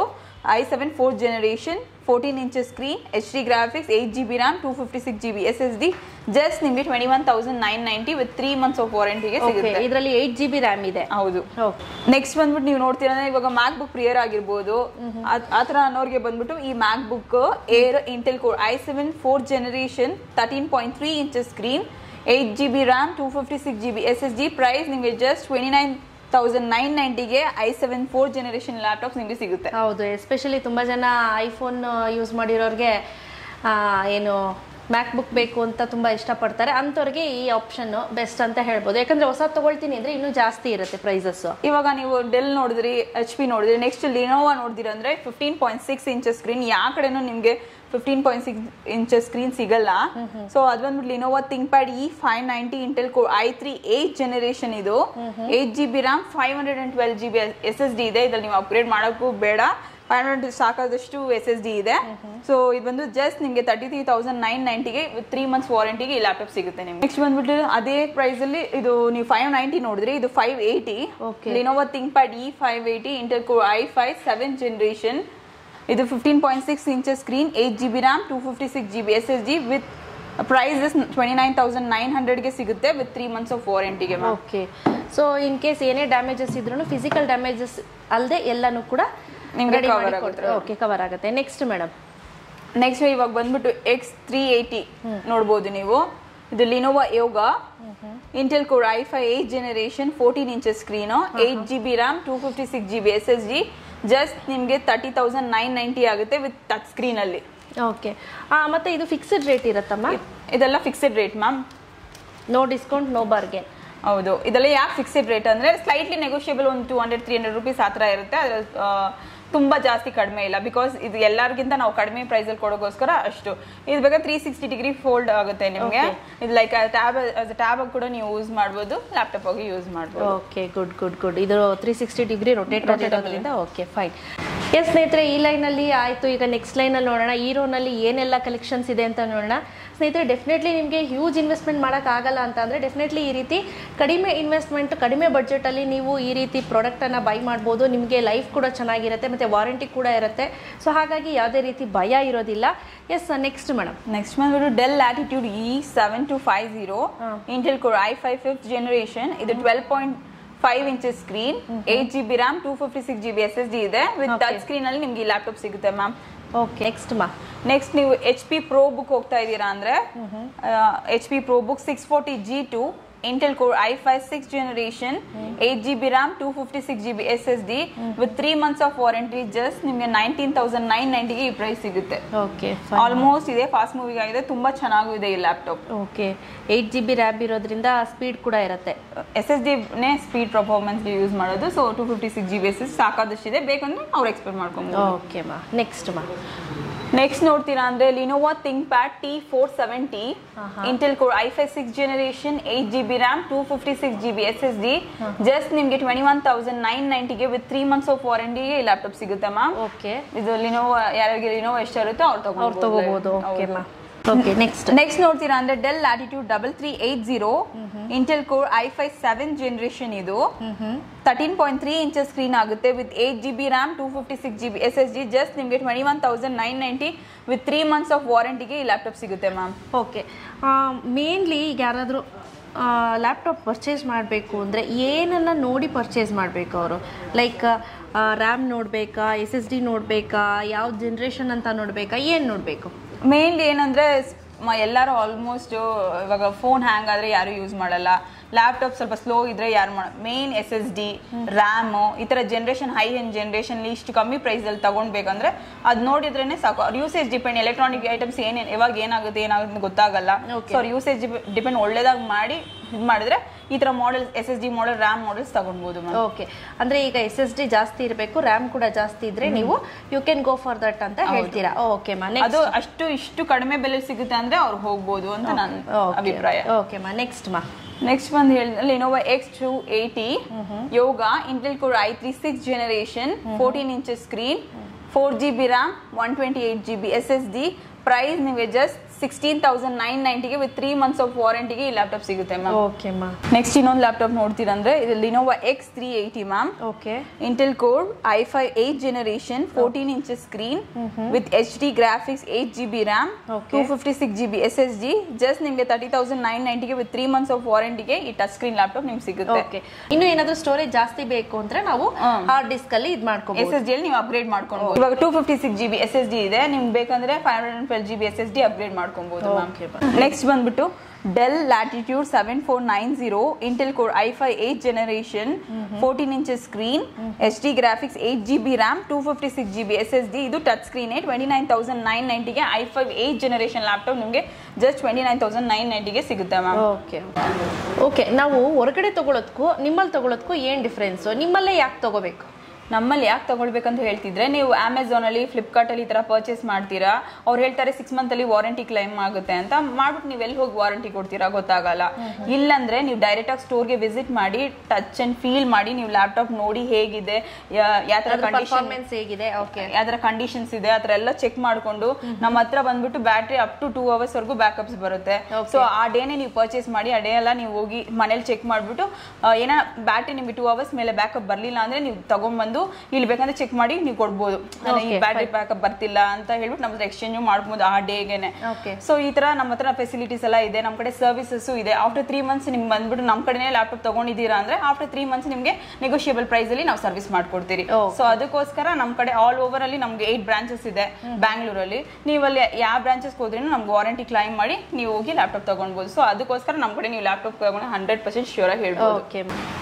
I seven four generation fourteen inches screen H D graphics eight G B RAM two fifty six G B S S D just ನಿಮಗೆ twenty one thousand nine ninety with three months of ವಾರಂಟಿಗೆ okay ಸಿಗುತ್ತೆ ಇದರಲ್ಲಿ eight G B RAM ಇದೆ ಹೌದು okay next ಬಂದ್ಬಿಟ್ಟು ನೀವು ನೋಡ್ತೀರಾ ಅಂದ್ರೆ ಇವಾಗ ಮ್ಯಾಕ್ ಬುಕ್ ಪ್ರಿಯರ್ ಆಗಿರ್ಬೋದು ಆ- ಆ ಥರ ಅನ್ನೋರಿಗೆ ಬಂದ್ಬಿಟ್ಟು ಈ MacBook air Intel core I seven four generation thirteen point three inches screen eight G B RAM two fifty six G B S S G price ನಿಮಗೆ just twenty nine thousand nine ನೈಂಟಿಗೆ I seven four generation laptops ನಿಮಗೆ ಸಿಗುತ್ತೆ ಹೌದು especially ತುಂಬ ಜನ iPhone use ಮಾಡಿರೋರಿಗೆ ಆ, ಏನು ಮ್ಯಾಕ್ book ಬೇಕು ಅಂತ ತುಂಬ ಇಷ್ಟಪಡ್ತಾರೆ ಅಂಥವ್ರಿಗೆ ಈ ಆಪ್ಷನ್ ಬೆಸ್ಟ್ ಅಂತ ಹೇಳ್ಬೋದು ಯಾಕಂದ್ರೆ ಹೊಸ ತಗೊಳ್ತೀನಿ ಅಂದರೆ ಇನ್ನೂ ಜಾಸ್ತಿ ಇರುತ್ತೆ ಪ್ರೈಸಸ್ಸು ಇವಾಗ ನೀವು ಡೆಲ್ ನೋಡಿದ್ರಿ ಎಚ್ ಪಿ ನೋಡಿದ್ರಿ ನೆಕ್ಸ್ಟ್ ಲಿನೋವಾ ನೋಡಿದ್ರಿ ಅಂದ್ರೆ fifteen point six inches screen ಯಾವ ಕಡೆನೂ ನಿಮಗೆ fifteen point six inches screen ಸಿಗಲ್ಲ ಸೊ ಅದು ಬಂದ್ಬಿಟ್ಟು Lenovo ThinkPad E five ninety Intel core I three eight generation ಇದು eight G B RAM five hundred and twelve G B S S D ಇದೆ ಇದ್ರಲ್ಲಿ ನೀವು upgrade ಮಾಡೋಕ್ಕೂ ಬೇಡ five hundred ಸಾಕಾದಷ್ಟು ಎಸ್ ಎಸ್ ಡಿ ಇದೆ so ಇದು ಬಂದು ಜಸ್ಟ್ ನಿಮಗೆ ತರ್ಟಿ ತ್ರೀ ತೌಸಂಡ್ ನೈನ್ ನೈಂಟಿಗೆ ವಿತ್ ತ್ರೀ ಮಂತ್ಸ್ ವಾರಂಟಿಗೆ ಈ ಲ್ಯಾಪ್ಟಾಪ್ ಸಿಗುತ್ತೆ ನಿಮ್ಗೆ ನೆಕ್ಸ್ಟ್ ಬಂದ್ಬಿಟ್ಟು ಅದೇ ಪ್ರೈಸ್ ಅಲ್ಲಿ ಇದು ನೀವು ಫೈವ್ ನೈಂಟಿ ನೋಡಿದ್ರಿ ಇದು five eighty Okay. Lenovo ThinkPad E five eighty Intel core I five seven generation ಇದು fifteen point six inches screen eight G B RAM two fifty six G B S S G with prices twenty nine thousand nine ಹಂಡ್ರೆಡ್ಗೆ ಸಿಗುತ್ತೆ with three months of ವಾರಂಟಿಗೆ ma'am okay so in case ಏನೇ damages ಇದ್ರೂ physical damages ಅಲ್ಲದೆ ಎಲ್ಲನೂ ಕೂಡ ನಿಮ್ಗೆ cover ಆಗುತ್ತೆ. ಓಕೆ ಕವರ್ ಆಗುತ್ತೆ ನೆಕ್ಸ್ಟ್ ಮೇಡಮ್ ನೆಕ್ಸ್ಟ್ ಇವಾಗ ಬಂದ್ಬಿಟ್ಟು ಎಕ್ಸ್ ತ್ರೀ ಏಯ್ಟಿ ನೋಡ್ಬೋದು ನೀವು ಇದು Lenovo Yoga Intel core I five eight generation fourteen inches screen eight G B RAM two fifty six G B S S G just ನಿಮಗೆ thirty thousand nine ninety ಆಗುತ್ತೆ with touch screen ಅಲ್ಲಿ okay ಮತ್ತೆ ಇದು fixed rate ಇರುತ್ತಮ್ಮ ಇದೆಲ್ಲ fixed rate ma'am no discount no bargain ಹೌದು ಇದೆಲ್ಲ ಯಾಕೆ ಫಿಕ್ಸೆಡ್ ರೇಟ್ ಅಂದ್ರೆ ಸ್ಲೈಟ್ಲಿ ನೆಗೋಷಿಯಬಲ್ ಒಂದು two hundred three hundred rupees ಆ ಥರ ಇರುತ್ತೆ ಅದ್ರಲ್ಲಿ ಆ, ತುಂಬಾ ಜಾಸ್ತಿ ಕಡಿಮೆ ಇಲ್ಲ ಬಿಕಾಸ್ ಇದು ಎಲ್ಲರಿಗಿಂತ ನಾವು ಕಡಿಮೆ ಪ್ರೈಸ್ ಅಲ್ಲಿ ಕೊಡೋಗೋಸ್ಕರ ಅಷ್ಟು ಇದು ಬೇಕಾದ್ರೆ ತ್ರೀ ಸಿಕ್ಸ್ಟಿ ಡಿಗ್ರಿ ಫೋಲ್ಡ್ ಆಗುತ್ತೆ ನಿಮಗೆ ಇದು ಲೈಕ್ ಟ್ಯಾಬ್ ಟ್ಯಾಬ್ ಕೂಡ ನೀವು ಯೂಸ್ ಮಾಡ್ಬೋದು ಲ್ಯಾಪ್ಟಾಪ್ ಆಗಿ ಯೂಸ್ ಮಾಡ್ಬೋದು ಓಕೆ ಗುಡ್ ಗುಡ್ ಗುಡ್ ಇದು ತ್ರೀ ಸಿಕ್ಸ್ಟಿ ಡಿಗ್ರಿ ರೊಟೇಟ್ ಆಗಿರೋದ್ರಿಂದ ಓಕೆ ಫೈನ್ ಎಸ್ ಸ್ನೇಹಿತರೆ ಈ ಲೈನಲ್ಲಿ ಆಯಿತು ಈಗ ನೆಕ್ಸ್ಟ್ ಲೈನಲ್ಲಿ ನೋಡೋಣ ಹೀರೋನಲ್ಲಿ ಏನೆಲ್ಲ ಕಲೆಕ್ಷನ್ಸ್ ಇದೆ ಅಂತ ನೋಡೋಣ ಸ್ನೇಹಿತರೆ ಡೆಫಿನೆಟ್ಲಿ ನಿಮಗೆ ಹ್ಯೂಜ್ ಇನ್ವೆಸ್ಟ್ಮೆಂಟ್ ಮಾಡೋಕ್ಕಾಗಲ್ಲ ಅಂತ ಅಂದರೆ ಡೆಫಿನೆಟ್ಲಿ ಈ ರೀತಿ ಕಡಿಮೆ ಇನ್ವೆಸ್ಟ್ಮೆಂಟ್ ಕಡಿಮೆ ಬಡ್ಜೆಟಲ್ಲಿ ನೀವು ಈ ರೀತಿ ಪ್ರಾಡಕ್ಟನ್ನು ಬೈ ಮಾಡ್ಬೋದು ನಿಮಗೆ ಲೈಫ್ ಕೂಡ ಚೆನ್ನಾಗಿರುತ್ತೆ ಮತ್ತು ವಾರಂಟಿ ಕೂಡ ಇರುತ್ತೆ ಸೊ ಹಾಗಾಗಿ ಯಾವುದೇ ರೀತಿ ಭಯ ಇರೋದಿಲ್ಲ ಎಸ್ ನೆಕ್ಸ್ಟ್ ಮೇಡಮ್ ನೆಕ್ಸ್ಟ್ ಬಂದ್ಬಿಟ್ಟು Dell attitude E seven two five zero Intel core I five fifth generation ಇದು twelve point five inches screen eight G B RAM two fifty six G B S S D ಇದೆ with Okay. Touch screen ಅಲ್ಲಿ ನಿಮ್ಗೆ ಈ laptop ಸಿಗುತ್ತೆ ma'am okay next ma'am next ನೀವು H P ProBook ಹೋಗ್ತಾ ಇದ್ದೀರಾ ಅಂದ್ರೆ H P ProBook six forty G to Intel core I five six generation eight G B RAM two fifty six G B S S D with three months of warranty just ನಿಮಗೆ nineteen thousand nine ನೈಂಟಿಗೆ ಈ price ಸಿಗುತ್ತೆ okay almost ಇದೆ fast moving ಆಗಿದೆ ತುಂಬಾ ಚೆನ್ನಾಗೂ ಇದೆ ಈ laptop okay eight G B RAM ಇರೋದ್ರಿಂದ ಸ್ಪೀಡ್ ಕೂಡ ಇರುತ್ತೆ ಎಸ್ ಎಸ್ ಡಿನೇ ಸ್ಪೀಡ್ ಪರ್ಫಾರ್ಮೆನ್ಸ್ಗೆ ಯೂಸ್ ಮಾಡೋದು so two fifty six G B S S ಸಾಕಾದಷ್ಟಿದೆ ಬೇಕಂದ್ರೆ ಅವ್ರು ಎಕ್ಸ್ಪೆಕ್ಟ್ ಮಾಡ್ಕೊಬೋದು okay ma'am next ma'am next ನೋಡ್ತೀರಾ ಅಂದ್ರೆ Lenovo ThinkPad T four seventy Intel core I five six generation eight G B RAM two fifty six G B S S D just ನಿಮಗೆ twenty one thousand nine ನೈಂಟಿಗೆ with three months of ವಾರಂಟಿಗೆ ಈ laptop ಸಿಗುತ್ತೆ ma'am okay ಇದು Lenovo ಯಾರಿಗೆ Lenovo ಎಷ್ಟು ಇರುತ್ತೋ ಅವ್ರು ಅವ್ರು ತಗೋಬಹುದು ಓಕೆ ಮಾ ಓಕೆ ನೆಕ್ಸ್ಟ್ ನೆಕ್ಸ್ಟ್ ನೋಡ್ತೀರಾ ಅಂದ್ರೆ Dell Latitude double three eight zero Intel core I five seven generation ಇದು thirteen point three inches screen ಆಗುತ್ತೆ with eight G B RAM two fifty six G B S S G just ನಿಮಗೆ twenty one thousand nine ninety with three months of ವಾರಂಟಿಗೆ ಈ laptop ಸಿಗುತ್ತೆ ma'am okay mainly ಈಗ ಯಾರಾದರೂ laptop purchase ಮಾಡಬೇಕು ಅಂದರೆ ಏನನ್ನ ನೋಡಿ ಪರ್ಚೇಸ್ ಮಾಡಬೇಕು ಅವರು ಲೈಕ್ ರ್ಯಾಮ್ ನೋಡಬೇಕಾ ಎಸ್ ಎಸ್ ಡಿ ನೋಡಬೇಕಾ ಯಾವ ಜನ್ರೇಷನ್ ಅಂತ ನೋಡಬೇಕಾ ಏನು ನೋಡಬೇಕು ಮೇನ್ಲಿ ಏನಂದ್ರೆ ಸ್- ಮ- ಎಲ್ಲರೂ ಆಲ್ಮೋಸ್ಟ್ ಇವಾಗ ಫೋನ್ ಹ್ಯಾಂಗ್ ಆದ್ರೆ ಯಾರು ಯೂಸ್ ಮಾಡಲ್ಲ ಲ್ಯಾಪ್ಟಾಪ್ ಸ್ವಲ್ಪ ಸ್ಲೋ ಇದ್ರೆ ಯಾರು ಮಾಡ main S S D RAM ಈ ತರ ಜನರೇಷನ್ ಹೈ ಎಂಡ್ ಜನರೇಷನ್ ಇಷ್ಟು ಕಮ್ಮಿ ಪ್ರೈಸ್ ಅಲ್ಲಿ ತಗೊಂಡ್ಬೇಕಂದ್ರೆ ಅದ್ ನೋಡಿದ್ರೇನೆ ಸಾಕು ಅವ್ರ ಯೂಸೇಜ್ ಡಿಪೆಂಡ್ ಎಲೆಕ್ಟ್ರಾನಿಕ್ ಐಟಮ್ಸ್ ಏನೇನು ಯಾವಾಗ ಏನಾಗುತ್ತೆ ಏನಾಗುತ್ತೆ ಅಂತ ಗೊತ್ತಾಗಲ್ಲ Okay. ಸೊ ಅವ್ರ ಯೂಸೇಜ್ ಡಿಪೆಂಡ್ ಒಳ್ಳೇದಾಗಿ ಮಾಡಿ ಇದು ಮಾಡಿದ್ರೆ ಈ ತರ model S S D model RAM models ತಗೊಳ್ಬಹುದು ಮ್ಯಾಮ್ ಓಕೆ ಅಂದರೆ ಈಗ ಎಸ್ ಎಸ್ ಡಿ ಜಾಸ್ತಿ ಇರಬೇಕು ರ್ಯಾಮ್ ಕೂಡ ಜಾಸ್ತಿ ಇದ್ರೆ ನೀವು you can go for that ಅಂತ ಹೇಳ್ತೀರಾ ಓಕೆ ಮಾ ಅದು ಅಷ್ಟು ಇಷ್ಟು ಕಡಿಮೆ ಬೆಲೆ ಸಿಗುತ್ತೆ ಅಂದ್ರೆ ಅವ್ರು ಹೋಗ್ಬೋದು ಅಂತ ನನ್ನ ಅಭಿಪ್ರಾಯ okay ma'am next ma'am next ಬಂದು ಹೇಳಿದ್ರೆ Lenovo X two eighty Yoga Intel core I three six generation fourteen inches screen four G B RAM one twenty eight G B S S D price ನಿಮಗೆ just sixteen thousand nine ನೈಂಟಿಗೆ with three months of ವಾರಂಟಿಗೆ ಈ laptop ಸಿಗುತ್ತೆ ma'am okay ma'am next ಇನ್ನೊಂದು laptop ನೋಡ್ತೀರಂದ್ರೆ ಇದು Lenovo X three eighty ma'am okay Intel core I five eight generation fourteen inches screen with H D graphics eight G B RAM Okay. Two fifty six G B S S G just ನಿಮಗೆ thirty thousand nine ನೈಂಟಿಗೆ with three months of ವಾರಂಟಿಗೆ ಈ touch screen laptop ನಿಮ್ಗೆ ಸಿಗುತ್ತೆ okay ಇನ್ನು ಏನಾದ್ರೂ storage ಜಾಸ್ತಿ ಬೇಕು ಅಂದ್ರೆ ನಾವು ಹಾರ್ಡ್ ಡಿಸ್ಕ್ ಅಲ್ಲಿ ಇದ್ ಎಸ್ ಮಾಡ್ಕೋಬಹುದು ಎಸ್ ಡಿ ಅಲ್ಲಿ ನೀವು ಅಪ್ಗ್ರೇಡ್ ಮಾಡ್ಕೊಬಹುದು ಇವಾಗ two fifty six G B S S D ಇದೆ ನಿಮ್ಗೆ ಬೇಕಂದ್ರೆ five hundred and twelve G B S S D upgrade ಮಾಡ್ಕೊಬಹುದು Okay, ನೆಕ್ಸ್ಟ್ ಬಂದ್ಬಿಟ್ಟು Dell Latitude seven four nine zero Intel core I five eight generation fourteen inches screen H D graphics eight G B RAM two fifty six G B S S D ಇದು touch screen twenty nine thousand nine ನೈಂಟಿಗೆ I five eight generation laptop ನಿಮಗೆ just twenty nine thousand nine ನೈಂಟಿಗೆ ಸಿಗುತ್ತೆ ma'am okay okay ನಾವು ಹೊರಗಡೆ ತಗೊಳೋದಕ್ಕೂ ನಿಮ್ಮಲ್ಲಿ ತಗೊಳೋದಕ್ಕೂ ಏನ್ difference ನಿಮ್ಮಲ್ಲೇ ಯಾಕೆ ತಗೋಬೇಕು ನಮ್ಮಲ್ಲಿ ಯಾಕೆ ತಗೊಳ್ಬೇಕಂತ ಹೇಳ್ತಿದ್ರೆ ನೀವು ಅಮೆಝಾನ್ ಅಲ್ಲಿ ಫ್ಲಿಪ್ಕಾರ್ಟ್ ಅಲ್ಲಿ ಈ ತರ ಪರ್ಚೇಸ್ ಮಾಡ್ತೀರಾ ಅವ್ರು ಹೇಳ್ತಾರೆ ಸಿಕ್ಸ್ ಮಂತ್ ಅಲ್ಲಿ ವಾರಂಟಿ ಕ್ಲೈಮ್ ಆಗುತ್ತೆ ಅಂತ ಮಾಡ್ಬಿಟ್ಟು ನೀವು ಎಲ್ಲಿ ಹೋಗಿ ವಾರಂಟಿ ಕೊಡ್ತೀರಾ ಗೊತ್ತಾಗಲ್ಲ ಇಲ್ಲಂದ್ರೆ ನೀವು ಡೈರೆಕ್ಟ್ ಆಗಿ ಸ್ಟೋರ್ಗೆ ವಿಸಿಟ್ ಮಾಡಿ ಟಚ್ ಅಂಡ್ ಫೀಲ್ ಮಾಡಿ ನೀವು ಲ್ಯಾಪ್ಟಾಪ್ ನೋಡಿ ಹೇಗಿದೆ ಯಾವ ತರ ಕಂಡೀಷನ್ ಪರ್ಫಾರ್ಮೆನ್ಸ್ ಹೇಗಿದೆ ಓಕೆ ಯಾವ್ದಾರ ಕಂಡೀಷನ್ಸ್ ಇದೆ ಆ ಥರ ಎಲ್ಲ ಚೆಕ್ ಮಾಡ್ಕೊಂಡು ನಮ್ಮ ಹತ್ರ ಬಂದ್ಬಿಟ್ಟು battery up to two hours ವರೆಗೂ ಬ್ಯಾಕಪ್ಸ್ ಬರುತ್ತೆ ಸೊ ಆ ಡೇನೆ ನೀವು ಪರ್ಚೇಸ್ ಮಾಡಿ ಆ ಡೇ ಎಲ್ಲ ನೀವು ಹೋಗಿ ಮನೇಲಿ ಚೆಕ್ ಮಾಡ್ಬಿಟ್ಟು ಆ, ಏನ ಬ್ಯಾಟ್ರಿ ನಿಮ್ಗೆ ಟೂ ಅವರ್ಸ್ ಮೇಲೆ ಬ್ಯಾಕಪ್ ಬರ್ಲಿಲ್ಲ ಅಂದ್ರೆ ನೀವು ತಗೊಂಡ್ಬಂದು ಇಲ್ಲಿ ಬೇಕಂದ್ರೆ ಚೆಕ್ ಮಾಡಿ ನೀವು ಕೊಡ್ಬೋದು ಈ ಬ್ಯಾಟ್ರಿ ಬ್ಯಾಕಪ್ ಬರ್ತಿಲ್ಲ ಅಂತ ಹೇಳ್ಬಿಟ್ಟು ನಮ್ಮ ಎಕ್ಸ್ಚೇಂಜ್ ಮಾಡ್ಬೋದು ಆ ಡೇಗೆನೆ ಓಕೆ ಸೊ ಈ ತರ ನಮ್ಮ ಹತ್ರ ಫೆಸಿಲಿಟೀಸ್ ಎಲ್ಲ ಇದೆ ನಮ್ಮ ಕಡೆ ಸರ್ವಿಸಸ್ ಇದೆ ಆಫ್ಟರ್ ತ್ರೀ ಮಂತ್ಸ್ ನಿಮ್ಗೆ ಬಂದ್ಬಿಟ್ಟು ನಮ್ಮ ಕಡೆನೇ ಲ್ಯಾಪ್ಟಾಪ್ ತಗೊಂಡಿದ್ದೀರಾ ಅಂದ್ರೆ ಆಫ್ಟರ್ ತ್ರೀ ಮಂತ್ಸ್ ನಿಮಗೆ ನೆಗೋಷಿಯಬಲ್ ಪ್ರೈಸ್ ಅಲ್ಲಿ ನಾವು ಸರ್ವಿಸ್ ಮಾಡ್ಕೊಡ್ತೀರಿ Okay. ಸೊ ಅದಕ್ಕೋಸ್ಕರ ನಮ್ಮ ಕಡೆ ಆಲ್ ಓವರ್ ಅಲ್ಲಿ ನಮ್ಗೆ ಏಟ್ ಬ್ರಾಂಚಸ್ ಇದೆ ಬ್ಯಾಂಗ್ಳೂರಲ್ಲಿ ನೀವು ಅಲ್ಲಿ ಯಾವ ಬ್ರಾಂಚಸ್ ಹೋದ್ರೂ ನಮ್ಗೆ ವಾರಂಟಿ ಕ್ಲೈಮ್ ಮಾಡಿ ನೀವು ಹೋಗಿ ಲ್ಯಾಪ್ಟಾಪ್ ತಗೊಳ್ಬೋದು ಸೊ ಅದಕ್ಕೋಸ್ಕರ ನಮ್ಮ ಕಡೆ ನೀವು ಲ್ಯಾಪ್ಟಾಪ್ ತಗೊಂಡು ಹಂಡ್ರೆಡ್ ಪರ್ಸೆಂಟ್ ಶ್ಯೂರ್ ಆಗಿ ಹೇಳ್ಬೋದು ಓಕೆ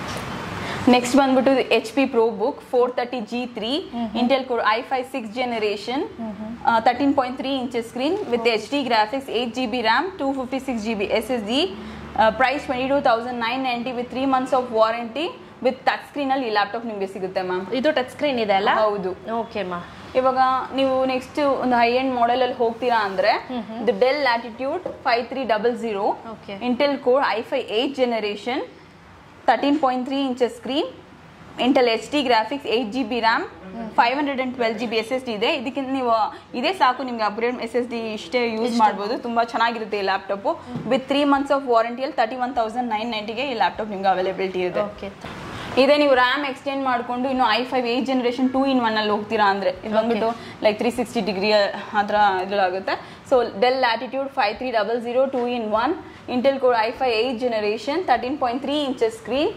ನೆಕ್ಸ್ಟ್ ಬಂದ್ಬಿಟ್ಟು H P ProBook four thirty G three Intel core I five six generation thirteen point three inches screen with H D graphics eight G B RAM two fifty six G B S S D price twenty two thousand nine ninety with three months of warranty with touch screen ಅಲ್ಲಿ ಈ laptop ನಿಮಗೆ ಸಿಗುತ್ತೆ ma'am ಇದು touch screen ಇದೆ ಅಲ್ಲ ಹೌದು okay ಮಾ ಇವಾಗ ನೀವು ನೆಕ್ಸ್ಟ್ ಒಂದು ಹೈ ಎಂಡ್ ಮಾಡೆಲ್ ಅಲ್ಲಿ ಹೋಗ್ತೀರಾ ಅಂದ್ರೆ ಇದು Dell Latitude five three double zero Okay. Intel core I five eight generation thirteen point three inches screen Intel H D graphics eight G B RAM five hundred and twelve G B S S D ಇದೆ ಇದಕ್ಕಿಂತ ನೀವು ಇದೇ ಸಾಕು ನಿಮ್ಗೆ upgrade S S D ಇಷ್ಟೇ use ಮಾಡ್ಬೋದು ತುಂಬಾ ಚೆನ್ನಾಗಿರುತ್ತೆ ಈ laptop with three months of ವಾರಂಟಿಯಲ್ಲಿ ತರ್ಟಿ ಒನ್ ತೌಸಂಡ್ ನೈನ್ ನೈಂಟಿಗೆ ಈ ಲ್ಯಾಪ್ಟಾಪ್ ನಿಮ್ಗೆ ಅವೈಲೇಬಿಲಿಟಿ ಇದೆ ಓಕೆ ಇದೇ ನೀವು ರ್ಯಾಮ್ ಎಕ್ಸ್ಟೆಂಡ್ ಮಾಡ್ಕೊಂಡು ಇನ್ನು I five eight generation two in one ಅಲ್ಲಿ ಹೋಗ್ತೀರಾ ಅಂದ್ರೆ ಇಲ್ಲಿ ಬಂದ್ಬಿಟ್ಟು ಲೈಕ್ ತ್ರೀ ಸಿಕ್ಸ್ಟಿ ಡಿಗ್ರಿ ಆ ಥರ ಇದ್ರಾಗುತ್ತೆ so Dell Latitude five three double zero two in one Intel core I five eight generation thirteen point three inches screen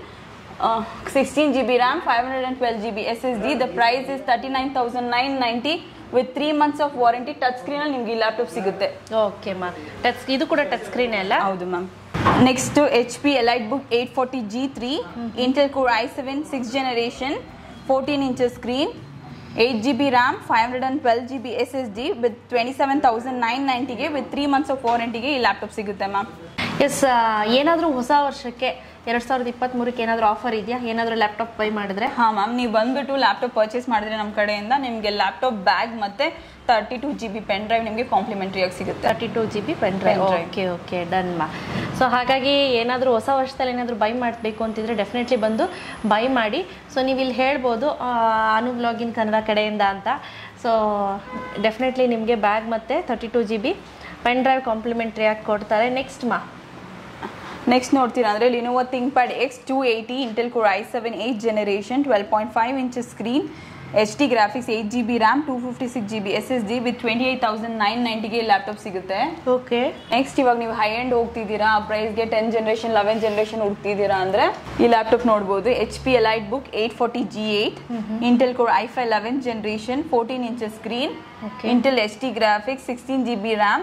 sixteen G B RAM five hundred and twelve G B S S D the price is thirty nine thousand nine ninety with three months of warranty touch ಸ್ಕ್ರೀನಲ್ಲಿ ನಿಮ್ಗೆ ಈ laptop ಸಿಗುತ್ತೆ okay ಮಾ touch ಇದು ಕೂಡ touch screen ಅಲ್ಲ ಹೌದು ma'am next H P elite EliteBook eight forty G three Intel core I seven six generation fourteen inches screen eight G B RAM five hundred and twelve G B S S D with twenty seven thousand nine ನೈಂಟಿಗೆ with three months of ವಾರಂಟಿಗೆ ಈ laptop ಸಿಗುತ್ತೆ ma'am yes ಏನಾದರೂ ಹೊಸ ವರ್ಷಕ್ಕೆ ಎರಡ್ ಸಾವಿರದ ಇಪ್ಪತ್ತ್ಮೂರಕ್ಕೆ ಏನಾದರೂ ಆಫರ್ ಇದೆಯಾ ಏನಾದರೂ ಲ್ಯಾಪ್ಟಾಪ್ ಬೈ ಮಾಡಿದ್ರೆ ಹಾಂ ಮ್ಯಾಮ್ ನೀವು ಬಂದ್ಬಿಟ್ಟು ಲ್ಯಾಪ್ಟಾಪ್ ಪರ್ಚೇಸ್ ಮಾಡಿದ್ರೆ ನಮ್ಮ ಕಡೆಯಿಂದ ನಿಮಗೆ ಲ್ಯಾಪ್ಟಾಪ್ ಬ್ಯಾಗ್ ಮತ್ತೆ thirty two G B pen drive ನಿಮಗೆ ಕಾಂಪ್ಲಿಮೆಂಟ್ರಿ ಆಗಿ ಸಿಗುತ್ತೆ thirty two G B pen drive Pen drive. Okay okay done ma'am so ಹಾಗಾಗಿ ಏನಾದರೂ ಹೊಸ ವರ್ಷದಲ್ಲಿ ಏನಾದರೂ ಬೈ ಮಾಡಬೇಕು ಅಂತಿದ್ರೆ ಡೆಫಿನೆಟ್ಲಿ ಬಂದು ಬೈ ಮಾಡಿ ಸೊ ನೀವು ಇಲ್ಲಿ ಹೇಳ್ಬೋದು ಆ, ಅನು ಬ್ಲಾಗಿನ್ ಕನ್ನಡ ಕಡೆಯಿಂದ ಅಂತ ಸೊ ಡೆಫಿನೆಟ್ಲಿ ನಿಮಗೆ ಬ್ಯಾಗ್ ಮತ್ತು thirty two G B pen drive complimentary ಆಗಿ ಕೊಡ್ತಾರೆ ನೆಕ್ಸ್ಟ್ ಮಾ ನೆಕ್ಸ್ಟ್ ನೋಡ್ತೀರಾ ಅಂದ್ರೆ Lenovo ThinkPad X two eighty Intel core I seven eight generation twelve point five inches screen H D graphics eight G B RAM two fifty six G B S S D with twenty eight thousand nine ನೈಂಟಿಗೆ laptop ಸಿಗುತ್ತೆ okay next ಇವಾಗ ನೀವು high end ಹೋಗ್ತಿದ್ದೀರಾ ಆ ಪ್ರೈಸ್ಗೆ ten generation eleven generation ಹುಡ್ತಿದ್ದೀರಾ ಅಂದ್ರೆ ಈ laptop ನೋಡ್ಬೋದು H P elite EliteBook eight forty G eight Intel core I five eleven generation fourteen inches screen Okay. Intel H D graphics sixteen G B RAM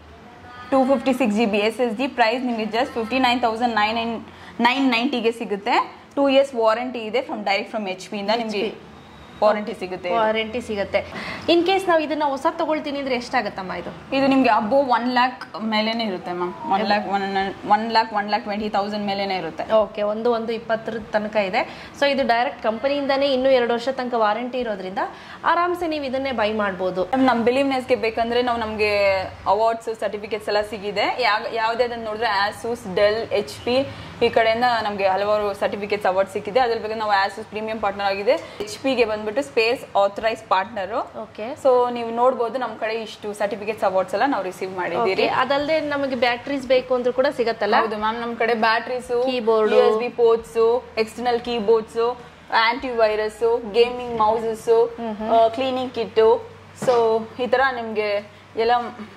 two fifty six G B S S D price ನಿಮಗೆ just fifty nine thousand nine nine nine ನೈಂಟಿಗೆ ಸಿಗುತ್ತೆ two years warranty ಇದೆ from direct from H ಪಿಯಿಂದ ನಿಮಗೆ warranty ಸಿಗುತ್ತೆ warranty ಸಿಗುತ್ತೆ in case ನಾವು ಇದನ್ನ ಹೊಸ ತಗೊಳ್ತೀನಿ ಅಂದ್ರೆ ಎಷ್ಟಾಗತ್ತಮ್ಮ ಇದು ಇದು ನಿಮಗೆ ಅಬ್ಬೋ ಒನ್ ಲ್ಯಾಕ್ ಮೇಲೇನೆ ಇರುತ್ತೆ ma'am one lakh one one lakh one lakh twenty thousand ಮೇಲೇನೆ ಇರುತ್ತೆ ಓಕೆ ಒಂದು ಒಂದು ಇಪ್ಪತ್ತರ ತನಕ ಇದೆ ಸೊ ಇದು ಡೈರೆಕ್ಟ್ ಕಂಪನಿಯಿಂದಾನೇ ಇನ್ನೂ ಎರಡು ವರ್ಷ ತನಕ ವಾರಂಟಿ ಇರೋದ್ರಿಂದ ಆರಾಮ್ಸೆ ನೀವು ಇದನ್ನೇ ಬೈ ಮಾಡ್ಬೋದು ನಮ್ಮ ಬಿಲೀವ್ನೆಸ್ಗೆ ಬೇಕಂದ್ರೆ ನಾವು ನಮಗೆ ಅವಾರ್ಡ್ಸ್ ಸರ್ಟಿಫಿಕೇಟ್ಸ್ ಎಲ್ಲ ಸಿಗಿದೆ ಯಾವ ಯಾವುದೇ ಅದನ್ನು ನೋಡಿದ್ರೆ ಆಸೂಸ್ ಡೆಲ್ ಎಚ್ ಪಿ ಈ ಕಡೆಯಿಂದ ನಮಗೆ ಹಲವಾರು ಸರ್ಟಿಫಿಕೇಟ್ಸ್ ಅವಾರ್ಡ್ ಸಿಕ್ಕಿದೆ ಅದ್ರ ಬಗ್ಗೆ ನಾವು ಆಸ್ ಪ್ರೀಮಿಯಂ ಪಾರ್ಟ್ನರ್ ಆಗಿದೆ ಎಚ್ ಪಿಗೆ ಬಂದ್ಬಿಟ್ಟು space authorise partner okay so ನೀವು ನೋಡ್ಬೋದು ನಮ್ಮ ಕಡೆ ಇಷ್ಟು ಸರ್ಟಿಫಿಕೇಟ್ಸ್ ಅವಾರ್ಡ್ಸ್ ಎಲ್ಲ ನಾವು ರಿಸೀವ್ ಮಾಡಿದ್ದೀರಿ ಅದಲ್ಲದೆ ನಮಗೆ ಬ್ಯಾಟ್ರೀಸ್ ಬೇಕು ಅಂದ್ರೂ ಕೂಡ ಸಿಗತ್ತಲ್ಲ ಹೌದು ಮ್ಯಾಮ್ ನಮ್ ಕಡೆ batteries Keyboard. S B ports external keyboards antivirus gaming mouses cleaning kit so ಈ ತರ ನಿಮ್ಗೆ ಎಲ್ಲ